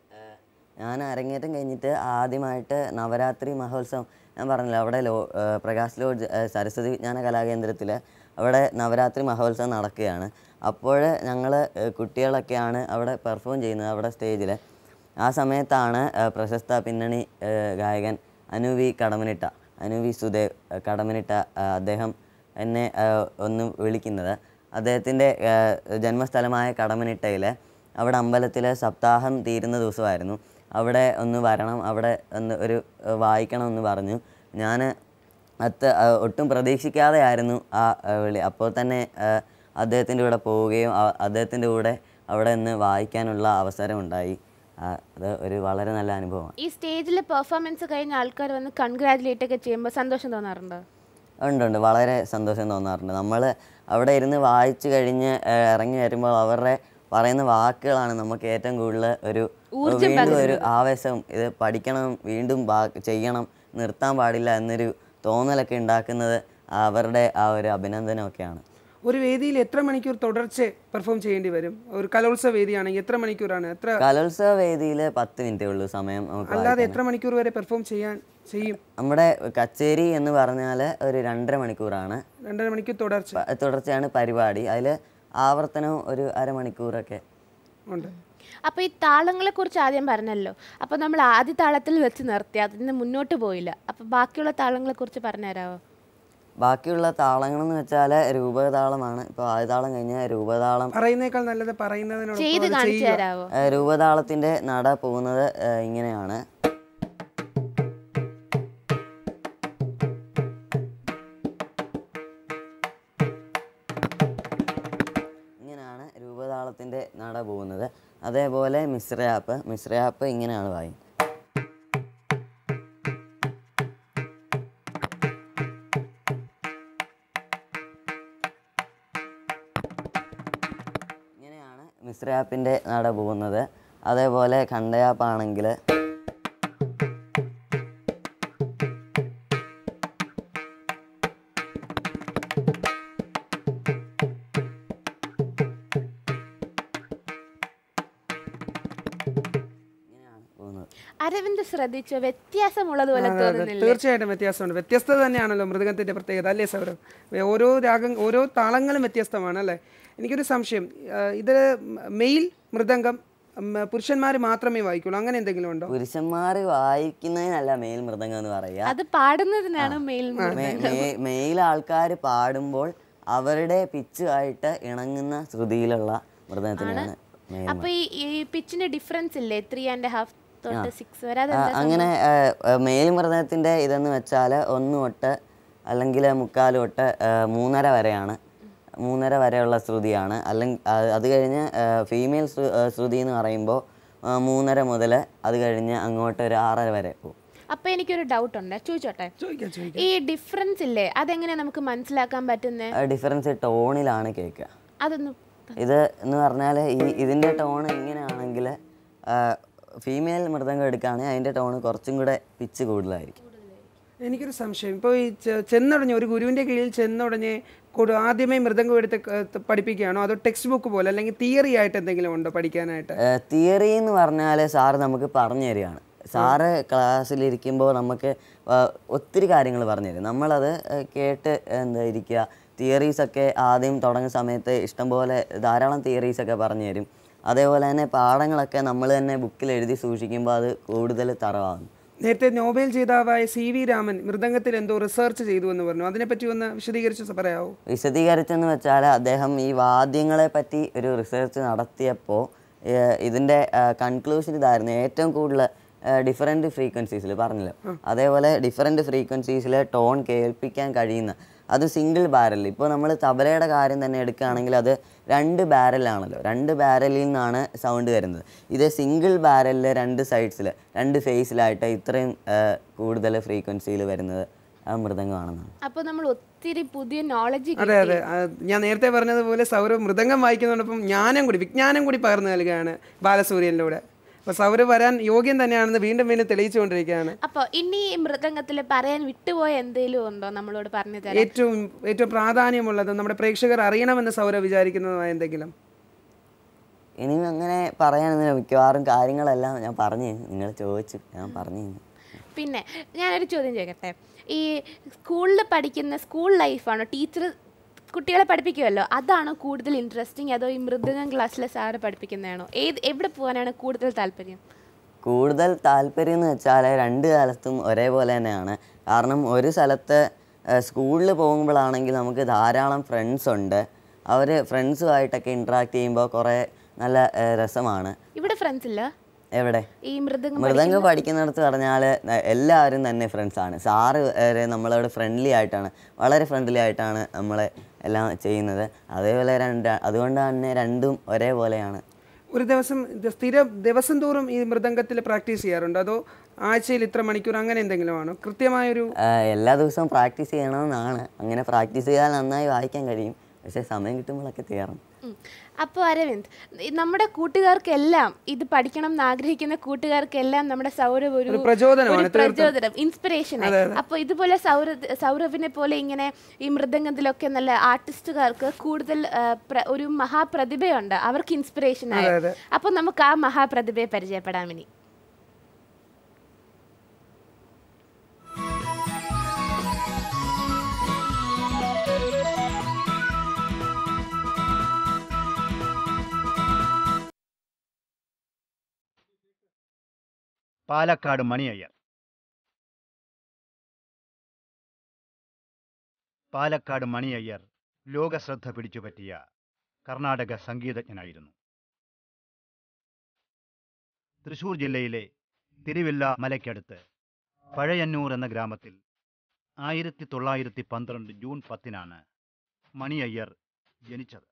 ഞാൻ അരങ്ങേറ്റം കഴിഞ്ഞിട്ട് ആദ്യമായിട്ട് നവരാത്രി മഹോത്സവം ഞാൻ പറഞ്ഞില്ല അവിടെ ലോ ആ, പ്രകാശ് ലോഡ്ജ് ആ, സരസ്വതി വിജ്ഞാന കലാകേന്ദ്രത്തിൽ അവിടെ നവരാത്രി മഹോത്സവം നടക്കുകയാണ് അപ്പോൾ ഞങ്ങൾ കുട്ടികളൊക്കെയാണ് അവിടെ പെർഫോം ചെയ്യുന്നത് അവിടെ സ്റ്റേജിൽ ആ സമയത്താണ് ആ, പ്രശസ്ത പിന്നണി ആ, ഗായകൻ അനുവി കടമനിട്ട അനുവി സുദേവ് ആ, കടമനിട്ട ആ, അദ്ദേഹം എന്നെ ആ, ഒന്ന് വിളിക്കുന്നത് അദ്ദേഹത്തിൻ്റെ ജന്മസ്ഥലമായ കടമനിട്ടയിൽ അവിടെ അമ്പലത്തിൽ സപ്താഹം തീരുന്ന ദിവസമായിരുന്നു അവിടെ ഒന്ന് വരണം അവിടെ ഒന്ന് ഒരു ഏഹ്, വായിക്കണം എന്ന് പറഞ്ഞു ഞാൻ അത്ത് ഏഹ്, ഒട്ടും പ്രതീക്ഷിക്കാതെ ആയിരുന്നു ആ ഏഹ്, വിളി അപ്പോൾ തന്നെ ഏഹ്, അദ്ദേഹത്തിൻ്റെ കൂടെ പോവുകയും അ- അദ്ദേഹത്തിൻ്റെ കൂടെ അവിടെ നിന്ന് വായിക്കാനുള്ള അവസരം ഉണ്ടായി ആ, അത് ഒരു വളരെ നല്ല അനുഭവമാണ് ഈ സ്റ്റേജിൽ പെർഫോമൻസ് കഴിഞ്ഞ ആൾക്കാർ വന്ന് കൺഗ്രാജുലേറ്റ് ഒക്കെ ചെയ്യുമ്പോൾ സന്തോഷം തോന്നാറുണ്ടോ ഉണ്ട് ഉണ്ട് വളരെ സന്തോഷം തോന്നാറുണ്ട് നമ്മൾ അവിടെ ഇരുന്ന് വായിച്ചു കഴിഞ്ഞ് ഏഹ്, ഇറങ്ങി വരുമ്പോൾ അവരുടെ പറയുന്ന വാക്കുകളാണ് നമുക്ക് ഏറ്റവും കൂടുതൽ ഒരു ഊർജ്ജം വീണ്ടും ഒരു ആവേശം ഇത് പഠിക്കണം വീണ്ടും ബാ- ചെയ്യണം നിർത്താൻ പാടില്ല എന്നൊരു തോന്നലൊക്കെ ഉണ്ടാക്കുന്നത് അവരുടെ ആ ഒരു അഭിനന്ദനമൊക്കെയാണ് ഒരു വേദിയിൽ എത്ര മണിക്കൂർ തുടർച്ച പെർഫോം ചെയ്യേണ്ടി വരും ഒരു കലോത്സവ വേദിയാണെങ്കിൽ എത്ര മണിക്കൂറാണ് എത്ര കലോത്സവ വേദിയിൽ പത്ത് മിനിറ്റേ ഉള്ളൂ സമയം നമുക്ക് അല്ലാതെ വായിക്കാൻ. എത്ര മണിക്കൂർ വരെ പെർഫോം ചെയ്യാൻ ചെയ്യും നമ്മുടെ കച്ചേരി എന്ന് പറഞ്ഞാൽ ഒരു രണ്ടര മണിക്കൂറാണ് രണ്ടര മണിക്കൂർ തുടർച്ച പ- തുടർച്ചയാണ് പരിപാടി അതിൽ ആവർത്തനവും ഒരു അരമണിക്കൂറൊക്കെ ഉണ്ട് അപ്പോൾ ഈ താളങ്ങളെ കുറിച്ച് ആദ്യം പറഞ്ഞല്ലോ അപ്പോൾ നമ്മൾ ആദ്യ താളത്തിൽ വെച്ച് നിർത്തി അതിൽ നിന്ന് മുന്നോട്ട് പോയില്ല അപ്പോൾ ബാക്കിയുള്ള താളങ്ങളെ കുറിച്ച് പറഞ്ഞുതരാമോ ബാക്കിയുള്ള താളങ്ങളെന്ന് വെച്ചാൽ രൂപതാളമാണ് ഇപ്പോൾ ആദ്യ താളം കഴിഞ്ഞാൽ രൂപതാളം പറയുന്നേക്കാൾ നല്ലത് പറയുന്നതിനോട് ചെയ്ത് കാണിച്ചു തരാമോ ഏഹ് രൂപതാളത്തിൻ്റെ നട പോകുന്നത് ഏഹ് ഇങ്ങനെയാണ് ഇങ്ങനെയാണ് രൂപതാളത്തിൻ്റെ നട പോകുന്നത് അതേപോലെ മിശ്രയാപ്പ് മിശ്രയാപ്പ് ഇങ്ങനെയാണ് വായി ഇങ്ങനെയാണ് മിശ്രയാപ്പിൻ്റെ നട പോകുന്നത് അതേപോലെ ഖണ്ഡയാപ്പാണെങ്കിൽ ഇങ്ങനെയാണ് പോകുന്നത് അരവിന്ദ് ശ്രദ്ധിച്ചോ വ്യത്യാസമുള്ളതുപോലെ അതെ, അതെ. തോന്നുന്നില്ല തീർച്ചയായിട്ടും വ്യത്യാസമുണ്ട് വ്യത്യസ്തത തന്നെയാണല്ലോ മൃദംഗത്തിന്റെ പ്രത്യേകത അല്ലേ സൗരവ് വേ- ഓരോ രാഗം ഓരോ താളങ്ങളും വ്യത്യസ്തമാണ് അല്ലേ എനിക്കൊരു സംശയം ആ, ഇത് മെയിൽ മൃദംഗം പുരുഷന്മാർ മാത്രമേ വായിക്കുള്ളൂ അങ്ങനെ എന്തെങ്കിലും ഉണ്ടോ പുരുഷന്മാർ വായിക്കുന്നതിനല്ല മേൽ മൃദംഗം എന്ന് പറയുക അത് പാടുന്നതിനാണ് മെയിൽ മേ- മേ- മെയിൽ ആൾക്കാർ പാടുമ്പോൾ അവരുടെ പിച്ചുമായിട്ട് ഇണങ്ങുന്ന ശ്രുതിയിലുള്ള മൃദംഗത്തിനാണ് മെയിൽ അപ്പൊ ഈ ഈ പിച്ചിന്റെ ഡിഫറൻസ് ഇല്ലേ ത്രീ ആൻഡ് ഹാഫ് തൊട്ട് സിക്സ് വരെ ആ, അതെന്താ അങ്ങനെ മെയിൽ മൃദംഗത്തിൻ്റെ ഇതെന്ന് വെച്ചാൽ ഒന്ന് തൊട്ട് അല്ലെങ്കിൽ മുക്കാൽ തൊട്ട് ആ, മൂന്നര വരെയാണ് മൂന്നര വരെയുള്ള ശ്രുതിയാണ് അല്ലെങ്കിൽ അത് കഴിഞ്ഞ് ഫീമെയിൽ ശ്രുതി എന്ന് പറയുമ്പോൾ ആ, മൂന്നര മുതൽ അത് കഴിഞ്ഞ് അങ്ങോട്ട് ഒരു ആറര വരെ പോകും അപ്പൊ എനിക്കൊരു ഡൗട്ട് ഉണ്ട് ചോദിച്ചോട്ടെ ചോദിക്കാം ചോദിക്കാം ഈ ഡിഫറൻസ് ഇല്ലേ അതെങ്ങനെ നമുക്ക് മനസ്സിലാക്കാൻ പറ്റുന്നേ ഡിഫറൻസ് ടോണിലാണ് കേൾക്കുക അതൊന്ന് ഇത് എന്ന് പറഞ്ഞാൽ ഈ ഇതിൻ്റെ ടോൺ ഇങ്ങനെയാണെങ്കിൽ ഫീമെയിൽ മൃദംഗം എടുക്കുകയാണെങ്കിൽ അതിൻ്റെ ടോൺ കുറച്ചും കൂടെ പിച്ച് കൂടുതലായിരിക്കും എനിക്കൊരു സംശയം ഇപ്പോൾ ഈ ചെ- ചെന്നുടഞ്ഞ് ഒരു ഗുരുവിൻ്റെ കീഴിൽ ചെന്നുടഞ്ഞ് കൊടു- ആദ്യമേ മൃദംഗം എടുത്ത് ക- ത- പഠിപ്പിക്കുകയാണോ അതോ ടെക്സ്റ്റ് ബുക്ക് പോലെ അല്ലെങ്കിൽ തിയറി ആയിട്ട് എന്തെങ്കിലും ഉണ്ടോ പഠിക്കാനായിട്ട് തിയറി എന്ന് പറഞ്ഞാൽ സാറ് നമുക്ക് പറഞ്ഞു തരികയാണ് സാറ് ക്ലാസ്സിലിരിക്കുമ്പോൾ നമുക്ക് ആ, ഒത്തിരി കാര്യങ്ങൾ പറഞ്ഞു തരും നമ്മളത് ആ, കേട്ട് എന്താ ഇരിക്കുക തിയറീസൊക്കെ ആദ്യം തുടങ്ങുന്ന സമയത്ത് ഇഷ്ടംപോലെ ധാരാളം തിയറീസൊക്കെ പറഞ്ഞു തരും അതേപോലെ തന്നെ പാഠങ്ങളൊക്കെ നമ്മൾ തന്നെ ബുക്കിൽ എഴുതി സൂക്ഷിക്കുമ്പോൾ അത് കൂടുതൽ തറവാകും നേരത്തെ നോബൽ ജേതാവായ സി വി രാമൻ മൃദംഗത്തിൽ എന്തോ റിസർച്ച് ചെയ്തു എന്ന് പറഞ്ഞു അതിനെപ്പറ്റി ഒന്ന് വിശദീകരിച്ച് പറയാമോ വിശദീകരിച്ചെന്ന് വെച്ചാൽ അദ്ദേഹം ഈ വാദ്യങ്ങളെ പറ്റി ഒരു റിസർച്ച് നടത്തിയപ്പോൾ ഇതിൻ്റെ കൺക്ലൂഷൻ ഇതായിരുന്നു ഏറ്റവും കൂടുതൽ ഡിഫറെൻറ്റ് ഫ്രീക്വൻസീസിൽ പറഞ്ഞല്ലോ അതേപോലെ ഡിഫറെൻറ്റ് ഫ്രീക്വൻസീസിൽ ടോൺ കേൾപ്പിക്കാൻ കഴിയുന്ന അത് സിംഗിൾ ബാരൽ ഇപ്പോൾ നമ്മൾ തബലയുടെ കാര്യം തന്നെ എടുക്കുകയാണെങ്കിൽ അത് രണ്ട് ബാരലാണല്ലോ രണ്ട് ബാരലിൽ നിന്നാണ് സൗണ്ട് വരുന്നത് ഇത് സിംഗിൾ ബാരലിൽ രണ്ട് സൈഡ്സിൽ രണ്ട് ഫേസിലായിട്ട് ഇത്രയും ആ, കൂടുതൽ ഫ്രീക്വൻസിയിൽ വരുന്നത് ആ മൃദംഗമാണെന്നാണ് അപ്പോൾ നമ്മൾ ഒത്തിരി പുതിയ നോളജ് അതെ അതെ ആ, ഞാൻ നേരത്തെ പറഞ്ഞതുപോലെ സൗരവ് മൃദംഗം വായിക്കുന്നതോടൊപ്പം ജ്ഞാനം കൂടി വിജ്ഞാനം കൂടി പകർന്നു നൽകുകയാണ് ബാലസൂര്യനിലൂടെ അപ്പോൾ സൗരവ് വരാൻ യോഗ്യം തന്നെയാണെന്ന് വീണ്ടും വീണ്ടും തെളിയിച്ചുകൊണ്ടിരിക്കുകയാണ് അപ്പോൾ ഇനി ഈ മൃദംഗത്തിൽ പറയാൻ വിട്ടുപോയ എന്തെങ്കിലും ഉണ്ടോ നമ്മളോട് പറഞ്ഞു തരാം ഏറ്റവും ഏറ്റവും പ്രാധാന്യമുള്ളതും നമ്മുടെ പ്രേക്ഷകർ അറിയണമെന്ന് സൗരവ് വിചാരിക്കുന്നതുമായ എന്തെങ്കിലും ഇനിയും അങ്ങനെ പറയാനൊന്നുമില്ല മിക്കവാറും കാര്യങ്ങളെല്ലാം ഞാൻ പറഞ്ഞു കഴിഞ്ഞു. നിങ്ങൾ ചോദിച്ചു ഞാൻ പറഞ്ഞു കഴിഞ്ഞു. പിന്നെ ഞാനൊരു ചോദ്യം ചോദിക്കട്ടെ ഈ സ്കൂളിൽ പഠിക്കുന്ന സ്കൂൾ ലൈഫാണോ ടീച്ചർ കുട്ടികളെ പഠിപ്പിക്കുമല്ലോ അതാണോ കൂടുതൽ ഇൻട്രസ്റ്റിംഗ് അതോ ഈ മൃദംഗം ക്ലാസ്സിലെ സാറ് പഠിപ്പിക്കുന്നതാണോ ഏത് എവിടെ പോകാനാണ് കൂടുതൽ താല്പര്യം കൂടുതൽ താല്പര്യം എന്ന് വെച്ചാൽ രണ്ട് കാലത്തും ഒരേപോലെ തന്നെയാണ് കാരണം ഒരു സ്ഥലത്ത് സ്കൂളിൽ പോകുമ്പോഴാണെങ്കിൽ നമുക്ക് ധാരാളം ഫ്രണ്ട്സ് ഉണ്ട് അവർ ഫ്രണ്ട്സുമായിട്ടൊക്കെ ഇൻട്രാക്ട് ചെയ്യുമ്പോൾ കുറേ നല്ല ഏ, രസമാണ് ഇവിടെ ഫ്രണ്ട്സ് ഇല്ല എവിടെ ഈ മൃദംഗം മൃദംഗം പഠിക്കുന്നിടത്ത് പറഞ്ഞാൽ എല്ലാവരും തന്നെ ഫ്രണ്ട്സാണ് സാറ് വരെ നമ്മളോട് ഫ്രണ്ട്ലി ആയിട്ടാണ് വളരെ ഫ്രണ്ട്ലി ആയിട്ടാണ് നമ്മളെ എല്ലാം ചെയ്യുന്നത് അതേപോലെ രണ്ട് അതുകൊണ്ട് തന്നെ രണ്ടും ഒരേപോലെയാണ് ഒരു ദിവസം ഇത് സ്ഥിര ദിവസം തോറും ഈ മൃദംഗത്തിൽ പ്രാക്ടീസ് ചെയ്യാറുണ്ടോ അതോ ആഴ്ചയിൽ ഇത്ര മണിക്കൂർ അങ്ങനെ എന്തെങ്കിലും ആണോ കൃത്യമായൊരു ആ, എല്ലാ ദിവസവും പ്രാക്ടീസ് ചെയ്യണമെന്നാണ് അങ്ങനെ പ്രാക്ടീസ് ചെയ്താൽ നന്നായി വായിക്കാൻ കഴിയും പക്ഷേ സമയം കിട്ടുമ്പോഴൊക്കെ ചെയ്യാറുണ്ട് അപ്പോൾ അരവിന്ദ് ഈ നമ്മുടെ കൂട്ടുകാർക്കെല്ലാം ഇത് പഠിക്കണം എന്ന് ആഗ്രഹിക്കുന്ന കൂട്ടുകാർക്കെല്ലാം നമ്മുടെ സൗരവ് ഒരു ഒരു പ്രചോദനമാണ്, ഒരു പ്രചോദനം ഇൻസ്പിറേഷൻ അപ്പോൾ ഇതുപോലെ സൗര സൗരവിനെ പോലെ ഇങ്ങനെ ഈ മൃദംഗത്തിലൊക്കെ നല്ല ആർട്ടിസ്റ്റുകാർക്ക് കൂടുതൽ ആ, പ്ര- ഒരു മഹാപ്രതിഭയുണ്ട് അവർക്ക് ഇൻസ്പിറേഷൻ ആയ അപ്പോൾ നമുക്ക് ആ മഹാപ്രതിഭയെ പരിചയപ്പെടാം ഇനി പാലക്കാട് മണിയയ്യർ പാലക്കാട് മണിയയ്യർ ലോകശ്രദ്ധ പിടിച്ചുപറ്റിയ കർണാടക സംഗീതജ്ഞനായിരുന്നു തൃശൂർ ജില്ലയിലെ തിരുവില്ല മലയ്ക്കടുത്ത് പഴയന്നൂർ എന്ന ഗ്രാമത്തിൽ ആയിരത്തി തൊള്ളായിരത്തി പന്ത്രണ്ട് ജൂൺ പത്തിനാണ് മണിയയ്യർ ജനിച്ചത്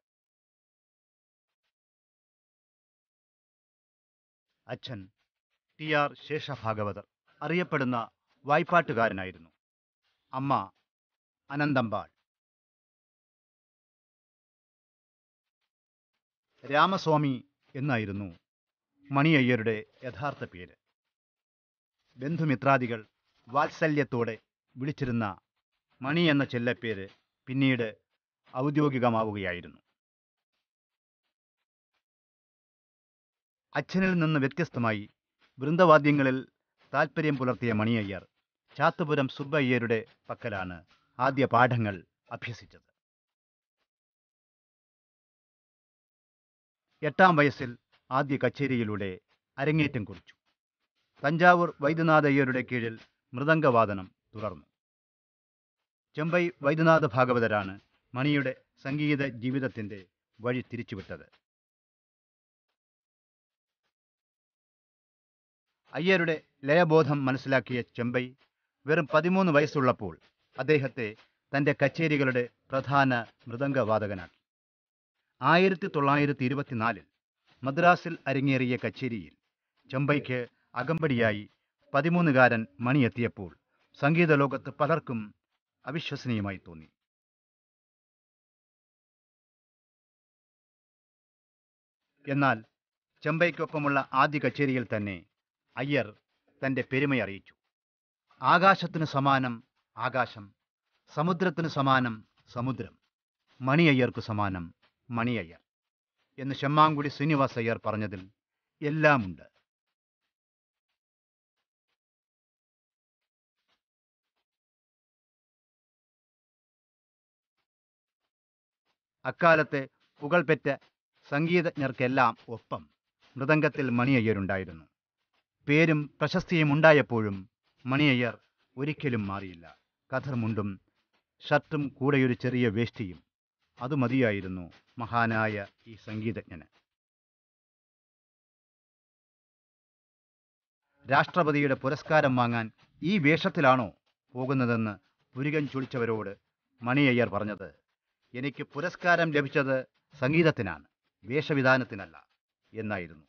അച്ഛൻ ടി ആർ ശേഷഭാഗവതർ അറിയപ്പെടുന്ന വായ്പാട്ടുകാരനായിരുന്നു അമ്മ അനന്തമ്പാൾ രാമസ്വാമി എന്നായിരുന്നു മണിയയ്യരുടെ യഥാർത്ഥ പേര് ബന്ധുമിത്രാദികൾ വാത്സല്യത്തോടെ വിളിച്ചിരുന്ന മണി എന്ന ചെല്ലപ്പേര് പിന്നീട് ഔദ്യോഗികമാവുകയായിരുന്നു അച്ഛനിൽ നിന്ന് വ്യത്യസ്തമായി വൃന്ദവാദ്യങ്ങളിൽ താൽപ്പര്യം പുലർത്തിയ മണിയയ്യർ ചാത്തുപുരം സുബ്ബയ്യരുടെ പക്കലാണ് ആദ്യ പാഠങ്ങൾ അഭ്യസിച്ചത് എട്ടാം വയസ്സിൽ ആദ്യ കച്ചേരിയിലൂടെ അരങ്ങേറ്റം കുറിച്ചു തഞ്ചാവൂർ വൈദ്യനാഥ അയ്യരുടെ കീഴിൽ മൃദംഗവാദനം തുടർന്നു ചെമ്പൈ വൈദ്യനാഥ ഭാഗവതരാണ് മണിയുടെ സംഗീത ജീവിതത്തിന്റെ വഴി തിരിച്ചുവിട്ടത് അയ്യരുടെ ലയബോധം മനസ്സിലാക്കിയ ചെമ്പൈ വെറും പതിമൂന്ന് വയസ്സുള്ളപ്പോൾ അദ്ദേഹത്തെ തൻ്റെ കച്ചേരികളുടെ പ്രധാന മൃദംഗവാദകനാക്കി ആയിരത്തി തൊള്ളായിരത്തി ഇരുപത്തിനാലിൽ മദ്രാസിൽ അരങ്ങേറിയ കച്ചേരിയിൽ ചെമ്പൈക്ക് അകമ്പടിയായി പതിമൂന്നുകാരൻ മണിയെത്തിയപ്പോൾ സംഗീത ലോകത്ത് പലർക്കും അവിശ്വസനീയമായി തോന്നി എന്നാൽ ചെമ്പൈക്കൊപ്പമുള്ള ആദ്യ കച്ചേരിയിൽ തന്നെ അയ്യർ തൻ്റെ പെരുമയറിയിച്ചു ആകാശത്തിനു സമാനം ആകാശം സമുദ്രത്തിനു സമാനം സമുദ്രം മണിയയ്യർക്കു സമാനം മണിയയ്യർ എന്ന് ശമ്മാങ്കുടി ശ്രീനിവാസ് അയ്യർ പറഞ്ഞതിൽ എല്ലാമുണ്ട് അക്കാലത്തെ പുകൾപെറ്റ സംഗീതജ്ഞർക്കെല്ലാം ഒപ്പം മൃദംഗത്തിൽ മണിയയ്യരുണ്ടായിരുന്നു പേരും പ്രശസ്തിയും ഉണ്ടായപ്പോഴും മണിയയ്യർ ഒരിക്കലും മാറിയില്ല കഥർമുണ്ടും ഷർട്ടും കൂടെയൊരു ചെറിയ വേഷ്ടിയും അത് മതിയായിരുന്നു മഹാനായ ഈ സംഗീതജ്ഞന് രാഷ്ട്രപതിയുടെ പുരസ്കാരം വാങ്ങാൻ ഈ വേഷത്തിലാണോ പോകുന്നതെന്ന് പുരികൻ ചൊളിച്ചവരോട് മണി അയ്യർ പറഞ്ഞത് എനിക്ക് പുരസ്കാരം ലഭിച്ചത് സംഗീതത്തിനാണ് വേഷവിധാനത്തിനല്ല എന്നായിരുന്നു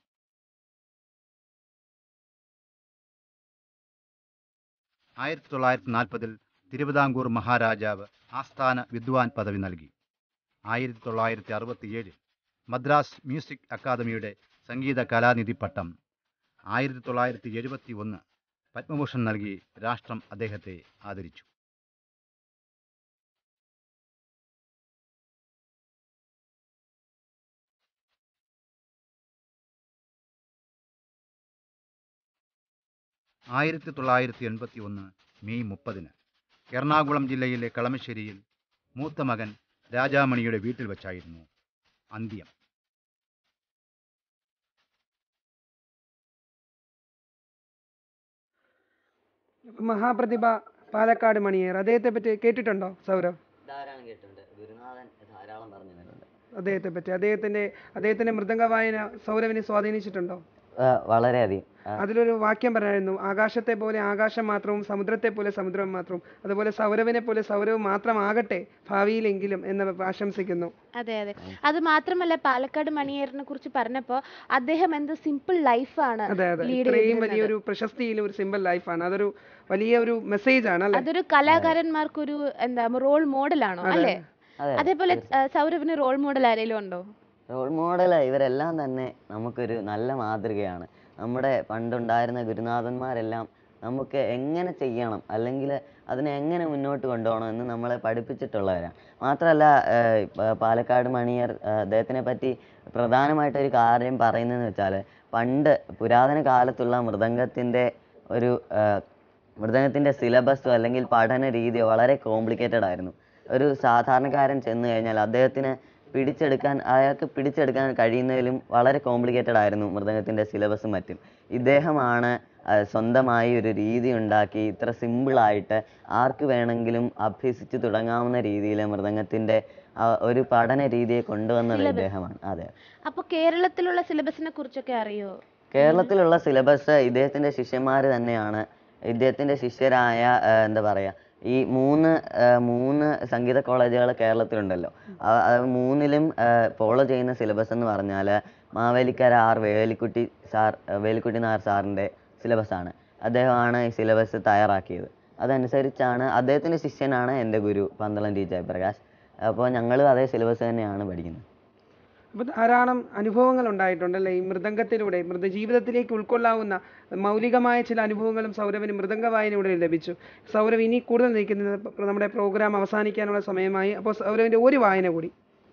ആയിരത്തി തൊള്ളായിരത്തി നാൽപ്പതിൽ തിരുവിതാംകൂർ മഹാരാജാവ് ആസ്ഥാന വിദ്വാൻ പദവി നൽകി ആയിരത്തി തൊള്ളായിരത്തി അറുപത്തിയേഴിൽ മദ്രാസ് മ്യൂസിക് അക്കാദമിയുടെ സംഗീത കലാനിധി പട്ടം ആയിരത്തി തൊള്ളായിരത്തി എഴുപത്തി ഒന്ന് പത്മഭൂഷൺ നൽകി രാഷ്ട്രം അദ്ദേഹത്തെ ആദരിച്ചു ആയിരത്തി തൊള്ളായിരത്തി എൺപത്തി ഒന്ന് മെയ് മുപ്പതിന് എറണാകുളം ജില്ലയിലെ കളമശ്ശേരിയിൽ മൂത്ത മകൻ രാജാമണിയുടെ വീട്ടിൽ വച്ചായിരുന്നു അന്ത്യം മഹാപ്രതിഭ പാലക്കാട് മണിയേർ അദ്ദേഹത്തെ പറ്റി കേട്ടിട്ടുണ്ടോ സൗരവ് ധാരാളം കേട്ടിട്ടുണ്ട് ഗുരുനാഥൻ ധാരാളം പറഞ്ഞു തന്നിട്ടുണ്ട് അദ്ദേഹത്തെ പറ്റി അദ്ദേഹത്തിന്റെ അദ്ദേഹത്തിന്റെ മൃദംഗ വായന സൗരവിനെ സ്വാധീനിച്ചിട്ടുണ്ടോ ആ, വളരെയധികം ആ, അതിലൊരു വാക്യം പറയായിരുന്നു ആകാശത്തെ പോലെ ആകാശം മാത്രവും സമുദ്രത്തെ പോലെ സമുദ്രം മാത്രവും അതുപോലെ സൗരവിനെ പോലെ സൗരവ് മാത്രമാകട്ടെ ഭാവിയിലെങ്കിലും എന്ന് ആശംസിക്കുന്നു അതെ അതെ അത് മാത്രമല്ല പാലക്കാട് മണിയേറിനെ കുറിച്ച് പറഞ്ഞപ്പോൾ അദ്ദേഹം എന്ത് സിമ്പിൾ ലൈഫാണ് അതെ അതെ ലീഡ് ഇത്രയും വലിയൊരു പ്രശസ്തിയിലും ഒരു സിമ്പിൾ ലൈഫാണ് അതൊരു വലിയ ഒരു മെസ്സേജ് ആണ് അല്ലെ അതൊരു കലാകാരന്മാർക്കൊരു എന്താ റോൾ മോഡലാണോ അല്ലേ അതെ അതേപോലെ ആ, സൗരവിന് റോൾ മോഡൽ ആരെങ്കിലും ഉണ്ടോ റോൾ മോഡൽ ഇവരെല്ലാം തന്നെ നമുക്കൊരു നല്ല മാതൃകയാണ് നമ്മുടെ പണ്ടുണ്ടായിരുന്ന ഗുരുനാഥന്മാരെല്ലാം നമുക്ക് എങ്ങനെ ചെയ്യണം അല്ലെങ്കിൽ അതിനെ എങ്ങനെ മുന്നോട്ട് കൊണ്ടുപോകണം എന്ന് നമ്മളെ പഠിപ്പിച്ചിട്ടുള്ളവരാണ് മാത്രമല്ല ഏഹ്, പ- പാലക്കാട് മണിയർ ഏഹ്, അദ്ദേഹത്തിനെ പറ്റി പ്രധാനമായിട്ടൊരു കാര്യം പറയുന്നതെന്ന് വെച്ചാൽ പണ്ട് പുരാതന കാലത്തുള്ള മൃദംഗത്തിൻ്റെ ഒരു ഏഹ്, മൃദംഗത്തിൻ്റെ സിലബസോ അല്ലെങ്കിൽ പഠന രീതിയോ വളരെ കോംപ്ലിക്കേറ്റഡ് ആയിരുന്നു ഒരു സാധാരണക്കാരൻ ചെന്ന് കഴിഞ്ഞാൽ അദ്ദേഹത്തിന് പിടിച്ചെടുക്കാൻ അയാൾക്ക് പിടിച്ചെടുക്കാൻ കഴിയുന്നതിലും വളരെ കോംപ്ലിക്കേറ്റഡ് ആയിരുന്നു മൃദംഗത്തിൻ്റെ സിലബസും മറ്റും ഇദ്ദേഹമാണ് ആ, സ്വന്തമായി ഒരു രീതി ഉണ്ടാക്കി ഇത്ര സിമ്പിളായിട്ട് ആർക്ക് വേണമെങ്കിലും അഭ്യസിച്ച് തുടങ്ങാവുന്ന രീതിയിൽ മൃദംഗത്തിൻ്റെ ആ, ഒരു പഠന രീതിയെ കൊണ്ടുവന്നത് ഇദ്ദേഹമാണ് അതെ അപ്പൊ കേരളത്തിലുള്ള സിലബസിനെ കുറിച്ചൊക്കെ അറിയോ കേരളത്തിലുള്ള സിലബസ് ഇദ്ദേഹത്തിന്റെ ശിഷ്യന്മാർ തന്നെയാണ് ഇദ്ദേഹത്തിന്റെ ശിഷ്യരായ ആ, എന്താ പറയാ ഈ മൂന്ന് ആ, മൂന്ന് സംഗീത കോളേജുകൾ കേരളത്തിലുണ്ടല്ലോ ആ- ആ മൂന്നിലും ഫോളോ ചെയ്യുന്ന സിലബസ് എന്ന് പറഞ്ഞാൽ മാവേലിക്കര ആർ വേലിക്കുട്ടി സാർ ആ, വേലിക്കുട്ടി നായർ സാറിൻ്റെ സിലബസാണ് അദ്ദേഹമാണ് ഈ സിലബസ് തയ്യാറാക്കിയത് അതനുസരിച്ചാണ് അദ്ദേഹത്തിന്റെ ശിഷ്യനാണ് എൻ്റെ ഗുരു പന്തളം ടി ജയപ്രകാശ് അപ്പോൾ ഞങ്ങളും അതേ സിലബസ് തന്നെയാണ് പഠിക്കുന്നത് അപ്പൊ ധാരാളം അനുഭവങ്ങൾ ഉണ്ടായിട്ടുണ്ടല്ലേ ഈ മൃദംഗത്തിലൂടെ മൃദ ജീവിതത്തിലേക്ക് ഉൾക്കൊള്ളാവുന്ന മൗലികമായ ചില അനുഭവങ്ങളും സൗരവിന് മൃദംഗ വായനയിലൂടെ ലഭിച്ചു സൗരവ് ഇനി കൂടുതൽ നയിക്കുന്നത് പ- നമ്മുടെ പ്രോഗ്രാം അവസാനിക്കാനുള്ള സമയമായി അപ്പോൾ സൗരവിന്റെ ഒരു വായന കൂടി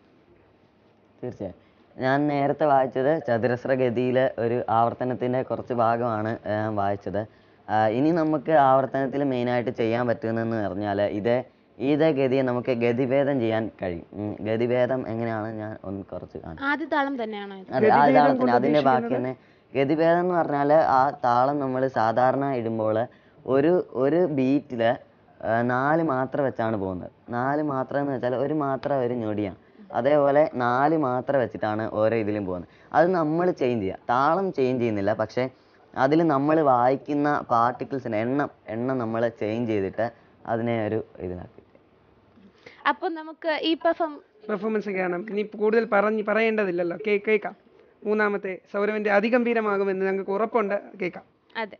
തീർച്ചയായും ഞാൻ നേരത്തെ വായിച്ചത് ചതുരശ്ര ഗതിയിലെ ഒരു ആവർത്തനത്തിൻ്റെ കുറച്ച് ഭാഗമാണ് ആ, ഞാൻ വായിച്ചത് ആ, ഇനി നമുക്ക് ആവർത്തനത്തിൽ മെയിനായിട്ട് ചെയ്യാൻ പറ്റുന്നതെന്ന് പറഞ്ഞാൽ ഇതേ ഇതേ ഗതിയെ നമുക്ക് ഗതിഭേദം ചെയ്യാൻ കഴിയും ഉം, ഗതിഭേദം എങ്ങനെയാണ് ഞാൻ ഒന്ന് കുറച്ച് കാണിച്ചു ആദ്യ താളം തന്നെയാണോ ഇത് അതെ ആ ഗതിഭേദം താളത്തിന് കൊണ്ട് അതിന്റെ ബാക്കി ഉദ്ദേശിക്കുന്നത്? തന്നെ ഗതിഭേദം എന്ന് പറഞ്ഞാൽ ആ താളം നമ്മൾ സാധാരണ ഇടുമ്പോൾ ഒരു ഒരു ബീറ്റിൽ നാല് മാത്ര വെച്ചാണ് പോകുന്നത് നാല് മാത്ര എന്ന് വെച്ചാൽ ഒരു മാത്ര ഒരു ഞൊടിയാണ് അതേപോലെ നാല് മാത്ര വെച്ചിട്ടാണ് ഓരോ ഇതിലും പോകുന്നത് അത് നമ്മൾ ചേഞ്ച് ചെയ്യുക താളം ചേഞ്ച് ചെയ്യുന്നില്ല പക്ഷേ അതിൽ നമ്മൾ വായിക്കുന്ന പാർട്ടിക്കിൾസിൻ്റെ എണ്ണം എണ്ണം നമ്മൾ ചേഞ്ച് ചെയ്തിട്ട് അതിനെ ഒരു ഇതിലാക്കി അപ്പൊ നമുക്ക് ഈ പെർഫോം പെർഫോമൻസ് കാണാം ഇനി കൂടുതൽ പറഞ്ഞ് പറയേണ്ടതില്ലല്ലോ കേ കേൾക്കാം മൂന്നാമത്തെ സൗരവിന്റെ അതിഗംഭീരമാകുമെന്ന് ഞങ്ങൾക്ക് ഉറപ്പുണ്ട് കേൾക്കാം അതെ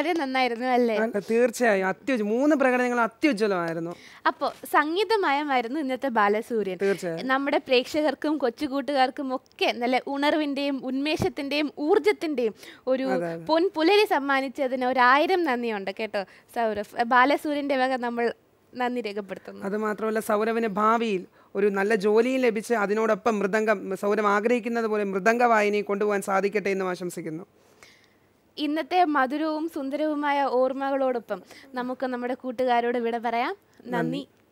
വളരെ നന്നായിരുന്നു അല്ലേ അല്ല, തീർച്ചയായും അത്യുജ്വ മൂന്ന് പ്രകടനങ്ങൾ അത്യുജ്വലമായിരുന്നു അപ്പോൾ സംഗീതമയമായിരുന്നു ഇന്നത്തെ ബാലസൂര്യൻ തീർച്ചയായും നമ്മുടെ പ്രേക്ഷകർക്കും കൊച്ചുകൂട്ടുകാർക്കും ഒക്കെ നല്ല ഉണർവിന്റെയും ഉന്മേഷത്തിന്റെയും ഊർജത്തിന്റെയും ഒരു പൊൻപുലരി സമ്മാനിച്ചതിന് ഒരായിരം നന്ദിയുണ്ട് കേട്ടോ സൗരഫ് ബാലസൂര്യന്റെ വക നമ്മൾ നന്ദി രേഖപ്പെടുത്തുന്നു അത് മാത്രമല്ല സൗരവിന് ഭാവിയിൽ ഒരു നല്ല ജോലിയും ലഭിച്ച് അതിനോടൊപ്പം മൃദംഗം സൗരം ആഗ്രഹിക്കുന്നത് പോലെ മൃദംഗ വായനയെ കൊണ്ടുപോകാൻ സാധിക്കട്ടെ എന്നും ആശംസിക്കുന്നു ഇന്നത്തെ മധുരവും സുന്ദരവുമായ ഓർമ്മകളോടൊപ്പം നമുക്ക് നമ്മുടെ കൂട്ടുകാരോട് വിട പറയാം നന്ദി